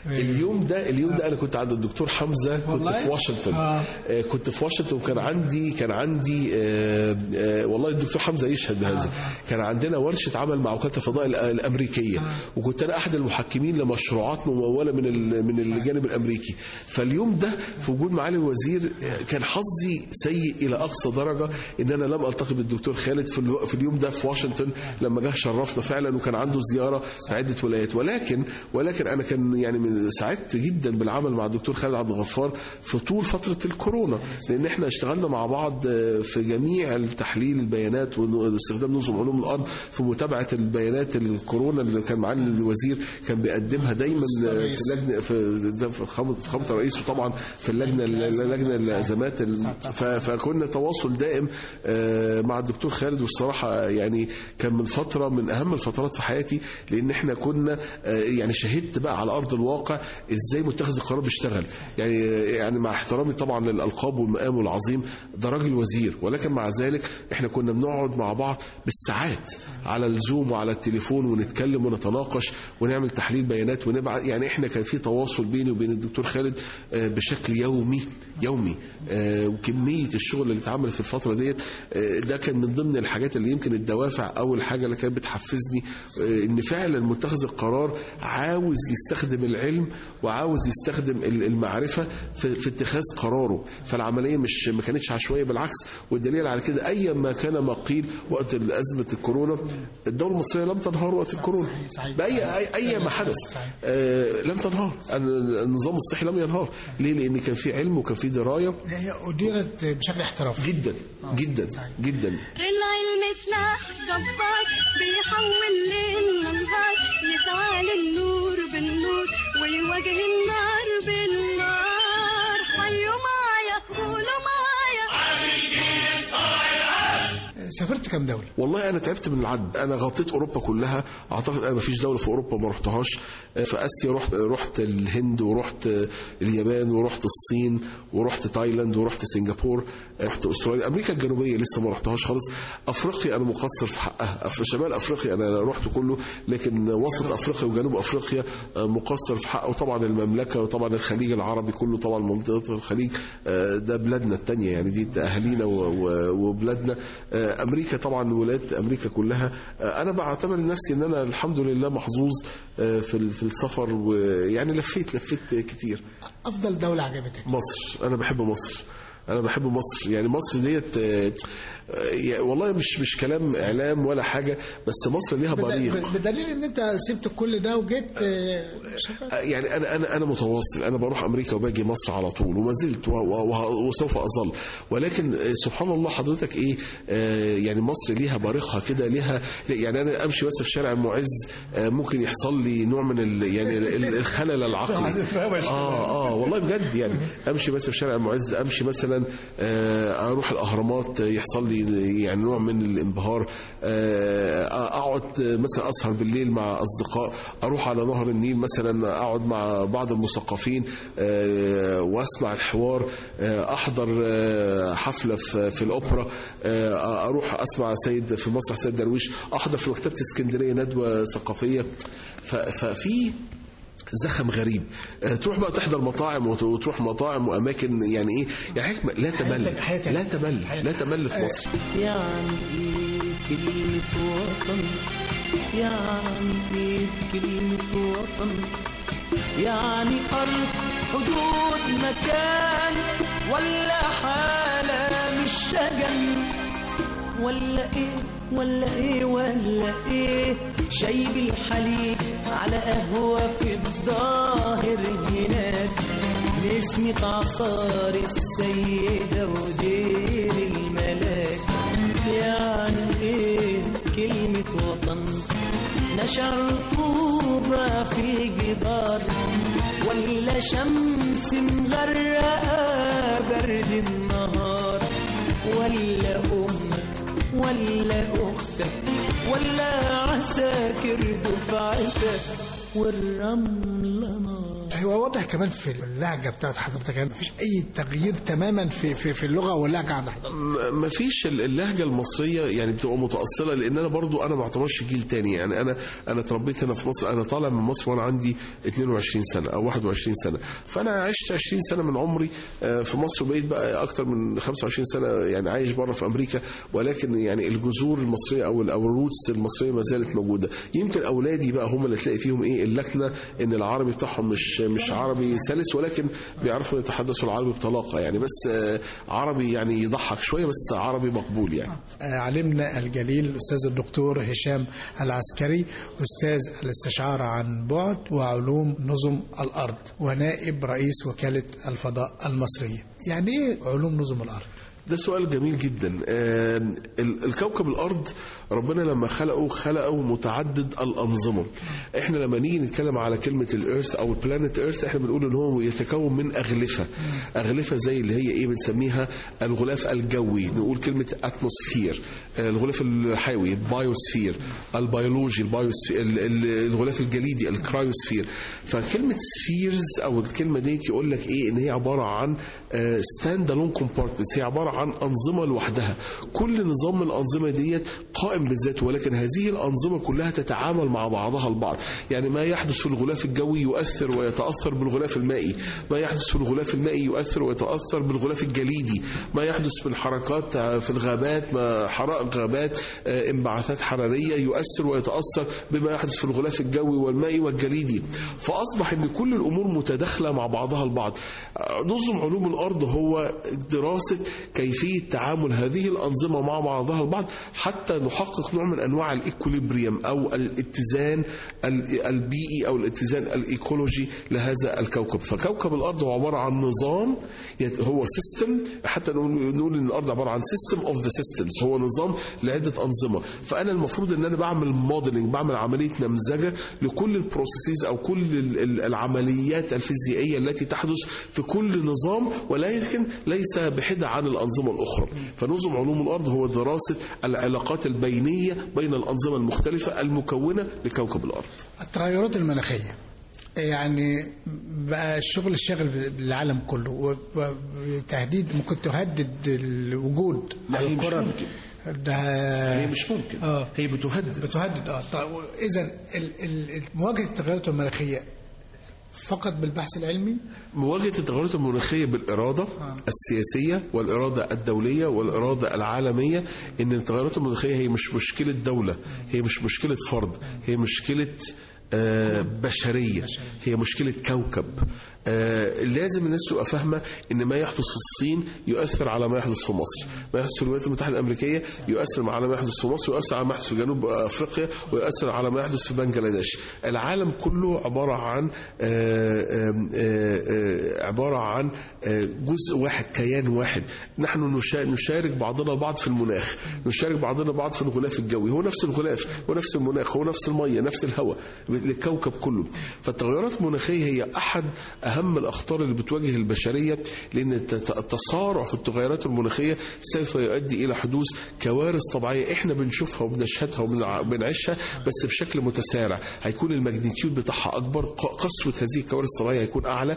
Speaker 3: اليوم ده اليوم ده انا كنت عند الدكتور حمزه كنت
Speaker 2: والله؟
Speaker 3: في واشنطن
Speaker 2: آه.
Speaker 3: آه، كنت في واشنطن وكان عندي كان عندي آه، آه، والله الدكتور حمزه يشهد بهذا كان عندنا ورشه عمل مع وكاله الفضاء الأ- الامريكيه وكنت انا احد المحكمين لمشروعات مموله من ال- من الجانب الامريكي فاليوم ده في وجود معالي الوزير آه، كان حظي سيء الى اقصى درجه ان انا لم التقي بالدكتور خالد في, الو- في اليوم ده في واشنطن لما جه شرفنا فعلا وكان عنده زياره في عده ولايات ولكن ولكن انا كان يعني من سعدت جدا بالعمل مع الدكتور خالد عبد الغفار في طول فتره الكورونا لان احنا اشتغلنا مع بعض آه، في جميع التحليل البيانات واستخدام نظم علوم الارض في متابعه البيانات الكورونا اللي كان معالي الوزير كان بيقدمها دايما آه، في لجنه في ده في خامه في خامة الرئيس وطبعا في اللجنه اللجنه الازمات ال- ف- فكنا تواصل دائم آه، مع الدكتور خالد والصراحه يعني كان من فتره من اهم الفترات في حياتي لان احنا كنا آه، يعني شهدت بقى على ارض الواقع ازاي متخذ القرار بيشتغل يعني يعني مع احترامي طبعا للالقاب والمقام العظيم ده راجل وزير ولكن مع ذلك احنا كنا بنقعد مع بعض بالساعات على الزوم وعلى التليفون ونتكلم ونتناقش ونعمل تحليل بيانات ونبعت يعني احنا كان في تواصل بيني وبين الدكتور خالد آه، بشكل يومي يومي آه، وكميه الشغل اللي اتعمل في الفتره ديت آه، ده كان من ضمن الحاجات اللي يمكن الدوافع او الحاجه اللي كانت بتحفزني آه، ان فعلا متخذ القرار عاوز يستخدم العلم وعاوز يستخدم ال- المعرفه في, في اتخاذ قراره فالعمليه مش ما كانتش عشوائيه بالعكس والدليل على كده اي ما كان ما قيل وقت ازمه الكورونا الدوله المصريه لم تنهار وقت الكورونا
Speaker 2: صحيح.
Speaker 3: باي اي, أي ما حدث
Speaker 2: صحيح.
Speaker 3: آه لم تنهار النظام الصحي لم ينهار ليه لان كان في علم وكان في درايه
Speaker 2: هي أديرت بشكل احترافي
Speaker 3: جدا جدا جدا
Speaker 8: العلم سلاح جبار بيحول ليل نهار يسعى للنور بالنور ويواجه النار بالنار حيوا معايا قولوا معايا
Speaker 2: سافرت كام دولة؟
Speaker 3: والله انا تعبت من العد انا غطيت اوروبا كلها اعتقد انا ما فيش دوله في اوروبا ما رحتهاش في اسيا رحت رحت الهند ورحت اليابان ورحت الصين ورحت تايلاند ورحت سنغافور رحت استراليا امريكا الجنوبيه لسه ما رحتهاش خالص افريقيا انا مقصر في حقها في شمال افريقيا انا رحت كله لكن وسط افريقيا وجنوب افريقيا مقصر في حقه وطبعا المملكه وطبعا الخليج العربي كله طبعا منطقه الخليج ده بلادنا الثانيه يعني دي اهالينا و- و- وبلادنا امريكا طبعا ولايات امريكا كلها انا بعتبر نفسي ان انا الحمد لله محظوظ في ال- في السفر ويعني لفيت لفيت كتير
Speaker 2: أفضل دولة عجبتك؟
Speaker 3: مصر انا بحب مصر انا بحب مصر يعني مصر ديت آه، آه، والله مش مش كلام اعلام ولا حاجه بس مصر ليها بريق
Speaker 2: بد- بدليل ان انت سبت كل ده وجيت آه، شغال.
Speaker 3: يعني انا انا انا متواصل انا بروح امريكا وباجي مصر على طول وما زلت و- و- و- وسوف اظل ولكن آه، سبحان الله حضرتك ايه آه، يعني مصر ليها بريقها كده ليها يعني انا امشي بس في شارع المعز آه، ممكن يحصل لي نوع من ال يعني ال- الخلل العقلي اه اه والله بجد يعني امشي بس في شارع المعز امشي مثلا آه، اروح الاهرامات آه، يحصل لي يعني نوع من الانبهار آه، اقعد مثلا اسهر بالليل مع اصدقاء اروح على نهر النيل مثلا اقعد مع بعض المثقفين آه، واسمع الحوار آه، احضر آه، حفله في في الاوبرا آه، اروح اسمع سيد في مسرح سيد درويش احضر في مكتبه اسكندريه ندوه ثقافيه ف- ففي زخم غريب آه، تروح بقى تحضر مطاعم وت- وتروح مطاعم واماكن يعني ايه يعني حكمه لا تمل
Speaker 2: حياتك-
Speaker 3: لا تمل لا تمل في مصر
Speaker 7: يعني ايه كلمة وطن يعني ايه كلمة وطن يعني أرض حدود مكان ولا حالة مش شجن ولا ايه ولا ايه ولا ايه شاي بالحليب على قهوة في الظاهر هناك نسمة عصار السيدة ودير الملاك يعني ايه كلمة وطن نشر طوبة في الجدار ولا شمس مغرقة برد النهار ولا أم ولا أختك ولا عساكر دفعتك والرملة نار
Speaker 2: هو واضح كمان في اللهجه بتاعت حضرتك يعني مفيش اي تغيير تماما في في, في اللغه واللهجه عند حضرتك
Speaker 3: م- مفيش ال- اللهجه المصريه يعني بتبقى متاصله لان انا برضو انا ما اعتبرش جيل تاني يعني انا انا اتربيت هنا في مصر انا طالع من مصر وانا عندي 22 سنه او 21 سنه فانا عشت 20 سنه من عمري آه، في مصر وبقيت بقى اكتر من 25 سنه يعني عايش بره في امريكا ولكن يعني الجذور المصريه او ال- او الروتس المصريه ما زالت موجوده يمكن اولادي بقى هم اللي تلاقي فيهم ايه اللكنه ان العربي بتاعهم مش مش عربي سلس ولكن بيعرفوا يتحدثوا العربي بطلاقه يعني بس آه، عربي يعني يضحك شويه بس عربي مقبول يعني
Speaker 2: آه، علمنا الجليل الأستاذ الدكتور هشام العسكري أستاذ الاستشعار عن بعد وعلوم نظم الأرض ونائب رئيس وكالة الفضاء المصرية يعني إيه علوم نظم الأرض؟
Speaker 3: ده سؤال جميل جدا آه، ال- الكوكب الارض ربنا لما خلقه خلقه متعدد الانظمه احنا لما نيجي نتكلم على كلمه الارث او البلانيت ايرث احنا بنقول ان هو يتكون من اغلفه اغلفه زي اللي هي ايه بنسميها الغلاف الجوي نقول كلمه اتموسفير الغلاف الحيوي البايوسفير البيولوجي البايوسفير ال- ال- الغلاف الجليدي الكرايوسفير فكلمه سفيرز او الكلمه دي يقول لك ايه ان هي عباره عن ستاند الون كومبارتمنتس هي عباره عن انظمه لوحدها كل نظام من الانظمه ديت قائم بذاته ولكن هذه الانظمه كلها تتعامل مع بعضها البعض يعني ما يحدث في الغلاف الجوي يؤثر ويتاثر بالغلاف المائي ما يحدث في الغلاف المائي يؤثر ويتاثر بالغلاف الجليدي ما يحدث من حركات في الغابات ما حرائق غابات آه، انبعاثات حراريه يؤثر ويتاثر بما يحدث في الغلاف الجوي والمائي والجليدي فاصبح ان كل الامور متداخله مع بعضها البعض آه، نظم علوم الارض هو دراسه كيفيه تعامل هذه الانظمه مع بعضها البعض حتى نحقق نوع من انواع الايكوليبريم او الاتزان ال- البيئي او الاتزان الايكولوجي لهذا الكوكب فكوكب الارض هو عباره عن نظام يت- هو سيستم حتى نقول نقول ان الارض عباره عن سيستم اوف ذا سيستمز هو نظام لعده انظمه فانا المفروض ان انا بعمل موديلنج بعمل عمليه نمذجه لكل البروسيسز او كل ال- ال- العمليات الفيزيائيه التي تحدث في كل نظام ولكن ليس بحده عن الانظمه الاخرى فنظم علوم الارض هو دراسه العلاقات البينيه بين الانظمه المختلفه المكونه لكوكب الارض
Speaker 2: التغيرات المناخية يعني بقى الشغل الشاغل بالعالم كله وتهديد ممكن تهدد الوجود
Speaker 3: لا،
Speaker 2: على
Speaker 3: هي مش
Speaker 2: الكرة
Speaker 3: ممكن.
Speaker 2: ده
Speaker 3: هي مش ممكن
Speaker 2: آه.
Speaker 3: هي بتهدد
Speaker 2: بتهدد اه طيب اذا مواجهه التغيرات المناخيه فقط بالبحث العلمي
Speaker 3: مواجهة التغيرات المناخية بالإرادة السياسية والإرادة الدولية والإرادة العالمية إن التغيرات المناخية هي مش مشكلة دولة هي مش مشكلة فرد هي مشكلة آه، بشرية هي مشكلة كوكب آه، لازم الناس تبقى فاهمة إن ما يحدث في الصين يؤثر على ما يحدث في مصر ما يحدث في الولايات المتحدة الأمريكية يؤثر على ما يحدث في مصر ويؤثر على ما يحدث في جنوب أفريقيا ويؤثر على ما يحدث في بنجلاديش العالم كله عبارة عن آه، آم، آه، آه، عبارة عن آه، جزء واحد كيان واحد نحن نشا- نشارك بعضنا البعض في المناخ نشارك بعضنا البعض في الغلاف الجوي هو نفس الغلاف هو نفس المناخ هو نفس المية نفس الهواء للكوكب كله فالتغيرات المناخية هي أحد أهم الأخطار اللي بتواجه البشرية لأن الت- التسارع في التغيرات المناخية سوف يؤدي إلى حدوث كوارث طبيعية إحنا بنشوفها وبنشهدها وبنعيشها بس بشكل متسارع هيكون الماجنتيود بتاعها أكبر ق- قسوة هذه الكوارث الطبيعية هيكون أعلى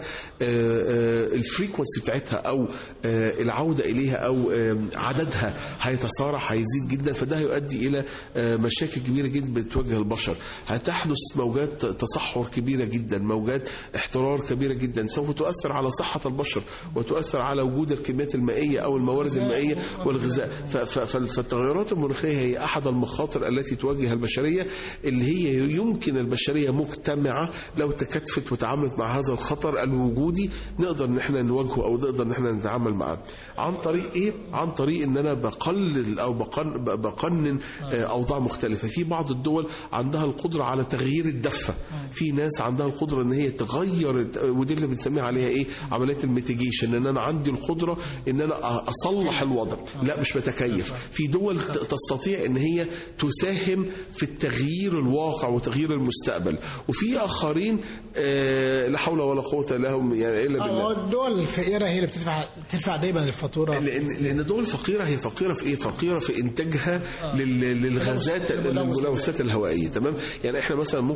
Speaker 3: الفريكونسي بتاعتها أو آه، العودة إليها أو آه، عددها هيتسارع هيزيد جدا فده هيؤدي إلى آه، مشاكل كبيرة جدا بتواجه البشر هتحدث موجات تصحر كبيرة جدا موجات احترار كبيرة جدا سوف تؤثر على صحة البشر وتؤثر على وجود الكميات المائية أو الموارد المائية والغذاء ف- ف- ف- فالتغيرات المناخية هي أحد المخاطر التي تواجه البشرية اللي هي يمكن البشرية مجتمعة لو تكاتفت وتعاملت مع هذا الخطر الوجودي نقدر ان احنا نواجهه او نقدر ان احنا نتعامل معاه عن طريق ايه عن طريق ان انا بقلل او بقن بقنن آه، اوضاع مختلفه في بعض الدول عندها القدره على تغيير الدفه في ناس عندها القدره ان هي تغير الد- ودي اللي بنسميها عليها ايه عمليه الميتيجيشن ان انا عندي القدره ان انا اصلح الوضع لا مش بتكيف في دول ت- تستطيع ان هي تساهم في التغيير الواقع وتغيير المستقبل وفي اخرين آه، لا حول ولا قوه لهم يعني الا بالله
Speaker 2: اه الدول الفقيره هي اللي بتدفع تدفع دايما الفاتوره
Speaker 3: لان لان الدول الفقيره هي فقيره في ايه؟ فقيره في انتاجها لل- للغازات للملوثات الهوائيه تمام؟ يعني احنا مثلا ممكن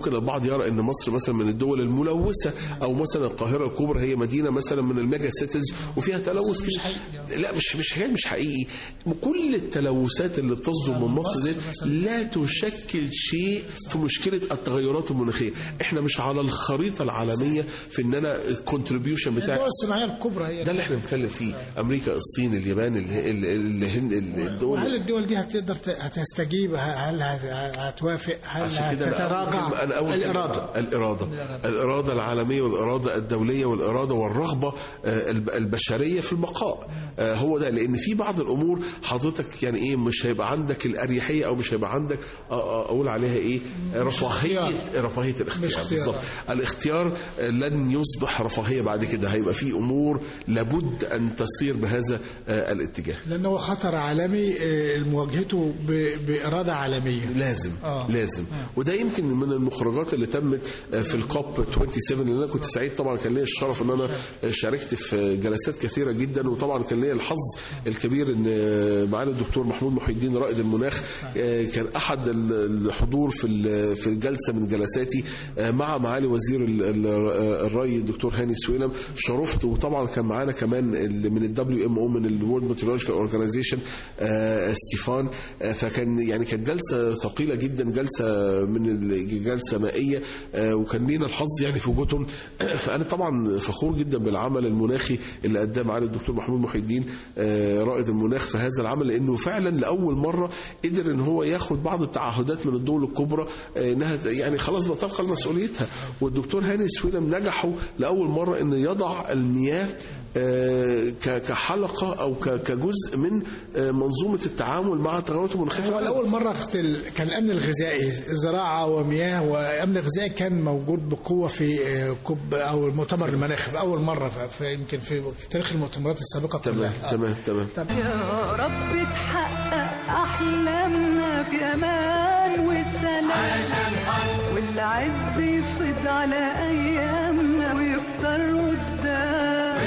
Speaker 3: ممكن البعض يرى ان مصر مثلا من الدول الملوثه او مثلا القاهره الكبرى هي مدينه مثلا من الميجا سيتيز وفيها تلوث
Speaker 2: مش
Speaker 3: كتير.
Speaker 2: حقيقي.
Speaker 3: لا مش مش حاجات مش حقيقي كل التلوثات اللي بتصدر من مصر دي لا تشكل شيء في مشكله التغيرات المناخيه احنا مش على الخريطه العالميه في ان انا الكونتريبيوشن بتاعي
Speaker 2: الدول الصناعيه الكبرى هي
Speaker 3: ده اللي احنا بنتكلم فيه امريكا الصين اليابان ال- ال- ال- الهند الدول
Speaker 2: وهل الدول دي هتقدر ت- هتستجيب هل هت- هتوافق هل
Speaker 3: عشان كده أنا أول
Speaker 2: هتتراجع
Speaker 3: كلمة- أنا أول كلمة-
Speaker 2: الاراده
Speaker 3: الإرادة الإرادة العالمية والإرادة الدولية والإرادة والرغبة آه، الب- البشرية في البقاء آه، هو ده لأن في بعض الأمور حضرتك يعني إيه مش هيبقى عندك الأريحية أو مش هيبقى عندك آه، آه، أقول عليها إيه رفاهية رفاهية
Speaker 2: مش
Speaker 3: الاختيار
Speaker 2: اختيار.
Speaker 3: بالظبط الاختيار آه، لن يصبح رفاهية بعد كده هيبقى في أمور لابد أن تسير بهذا آه، الاتجاه
Speaker 2: لانه خطر عالمي آه، مواجهته ب- باراده عالميه
Speaker 3: لازم
Speaker 2: آه.
Speaker 3: لازم وده يمكن من المخرجات اللي تمت في الكوب 27 اللي انا كنت سعيد طبعا كان ليا الشرف ان انا شاركت في جلسات كثيره جدا وطبعا كان ليا الحظ الكبير ان معالي الدكتور محمود محي الدين رائد المناخ كان احد الحضور في ال- في الجلسه من جلساتي مع معالي وزير ال- ال- الري الدكتور هاني سويلم شرفت وطبعا كان معانا كمان اللي من الدبليو ام او من الورلد ميترولوجيكال اورجانيزيشن ستيفان آه، فكان يعني كانت جلسه ثقيله جدا جلسه من ال- جلسه مائيه آه، وكان لينا الحظ يعني في وجودهم فانا طبعا فخور جدا بالعمل المناخي اللي قدم معالي الدكتور محمود محي الدين آه، رائد المناخ في هذا العمل لانه فعلا لاول مره قدر ان هو ياخد بعض التعهدات من الدول الكبرى آه، انها يعني خلاص بتلقى مسؤوليتها والدكتور هاني سويلم نجحوا لاول مره ان يضع المياه آه، ك- كحلقه او ك- كجزء من آه، منظومه التعامل مع التغيرات المناخيه في
Speaker 2: هو
Speaker 3: العالم.
Speaker 2: لأول مرة اختل... كان الأمن الغذائي زراعة ومياه وأمن غذائي كان موجود بقوة في آه، كوب أو المؤتمر المناخ أول مرة في في- يمكن في تاريخ المؤتمرات السابقة
Speaker 3: تمام
Speaker 2: كلها آه.
Speaker 3: تمام تمام
Speaker 6: يا رب تحقق أحلامنا بأمان وسلام والعز يفيض على أيامنا ويكتر قدام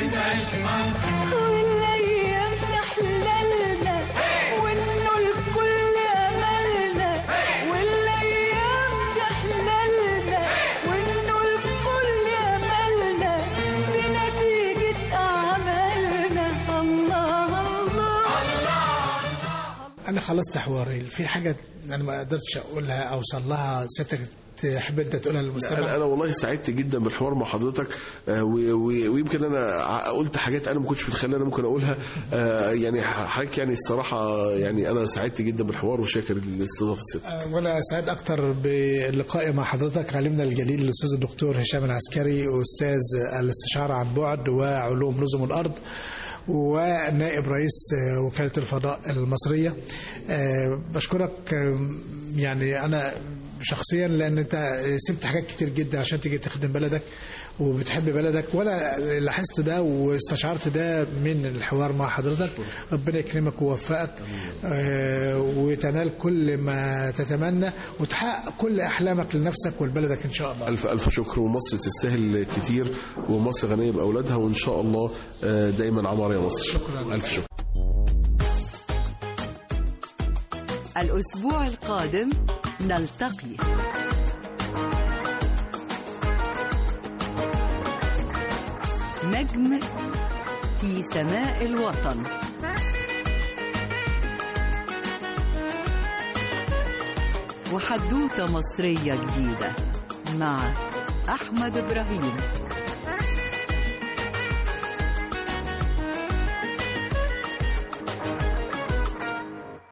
Speaker 6: والأيام تحللنا وإنه الكل أملنا والأيام تحللنا وإنه الكل أملنا بنتيجة أعمالنا الله الله
Speaker 2: أنا خلصت حواري في حاجة أنا ما قدرتش أقولها أوصل لها ستك تحب أنت تقولها
Speaker 3: انا
Speaker 2: للمستمع
Speaker 3: انا والله سعدت جدا بالحوار مع حضرتك آه، و- و- ويمكن انا ع- قلت حاجات انا ما كنتش متخيل إن انا ممكن اقولها آه، يعني حضرتك يعني الصراحه يعني انا سعدت جدا بالحوار وشاكر لاستضافه سيادتك
Speaker 2: آه، وانا سعيد اكتر بلقائي مع حضرتك علمنا الجليل الاستاذ الدكتور هشام العسكري استاذ الاستشاره عن بعد وعلوم نظم الارض ونائب رئيس آه، وكاله الفضاء المصريه آه، بشكرك آه، يعني انا شخصيا لان انت سبت حاجات كتير جدا عشان تيجي تخدم بلدك وبتحب بلدك وانا لاحظت ده واستشعرت ده من الحوار مع حضرتك ربنا يكرمك ويوفقك آه، وتنال كل ما تتمنى وتحقق كل احلامك لنفسك ولبلدك ان شاء الله
Speaker 3: الف الف شكر ومصر تستاهل كتير ومصر غنيه باولادها وان شاء الله آه، دايما عمار يا مصر
Speaker 2: شكراً.
Speaker 3: الف شكر
Speaker 1: الأسبوع القادم نلتقي نجم في سماء الوطن وحدوتة مصرية جديدة مع أحمد إبراهيم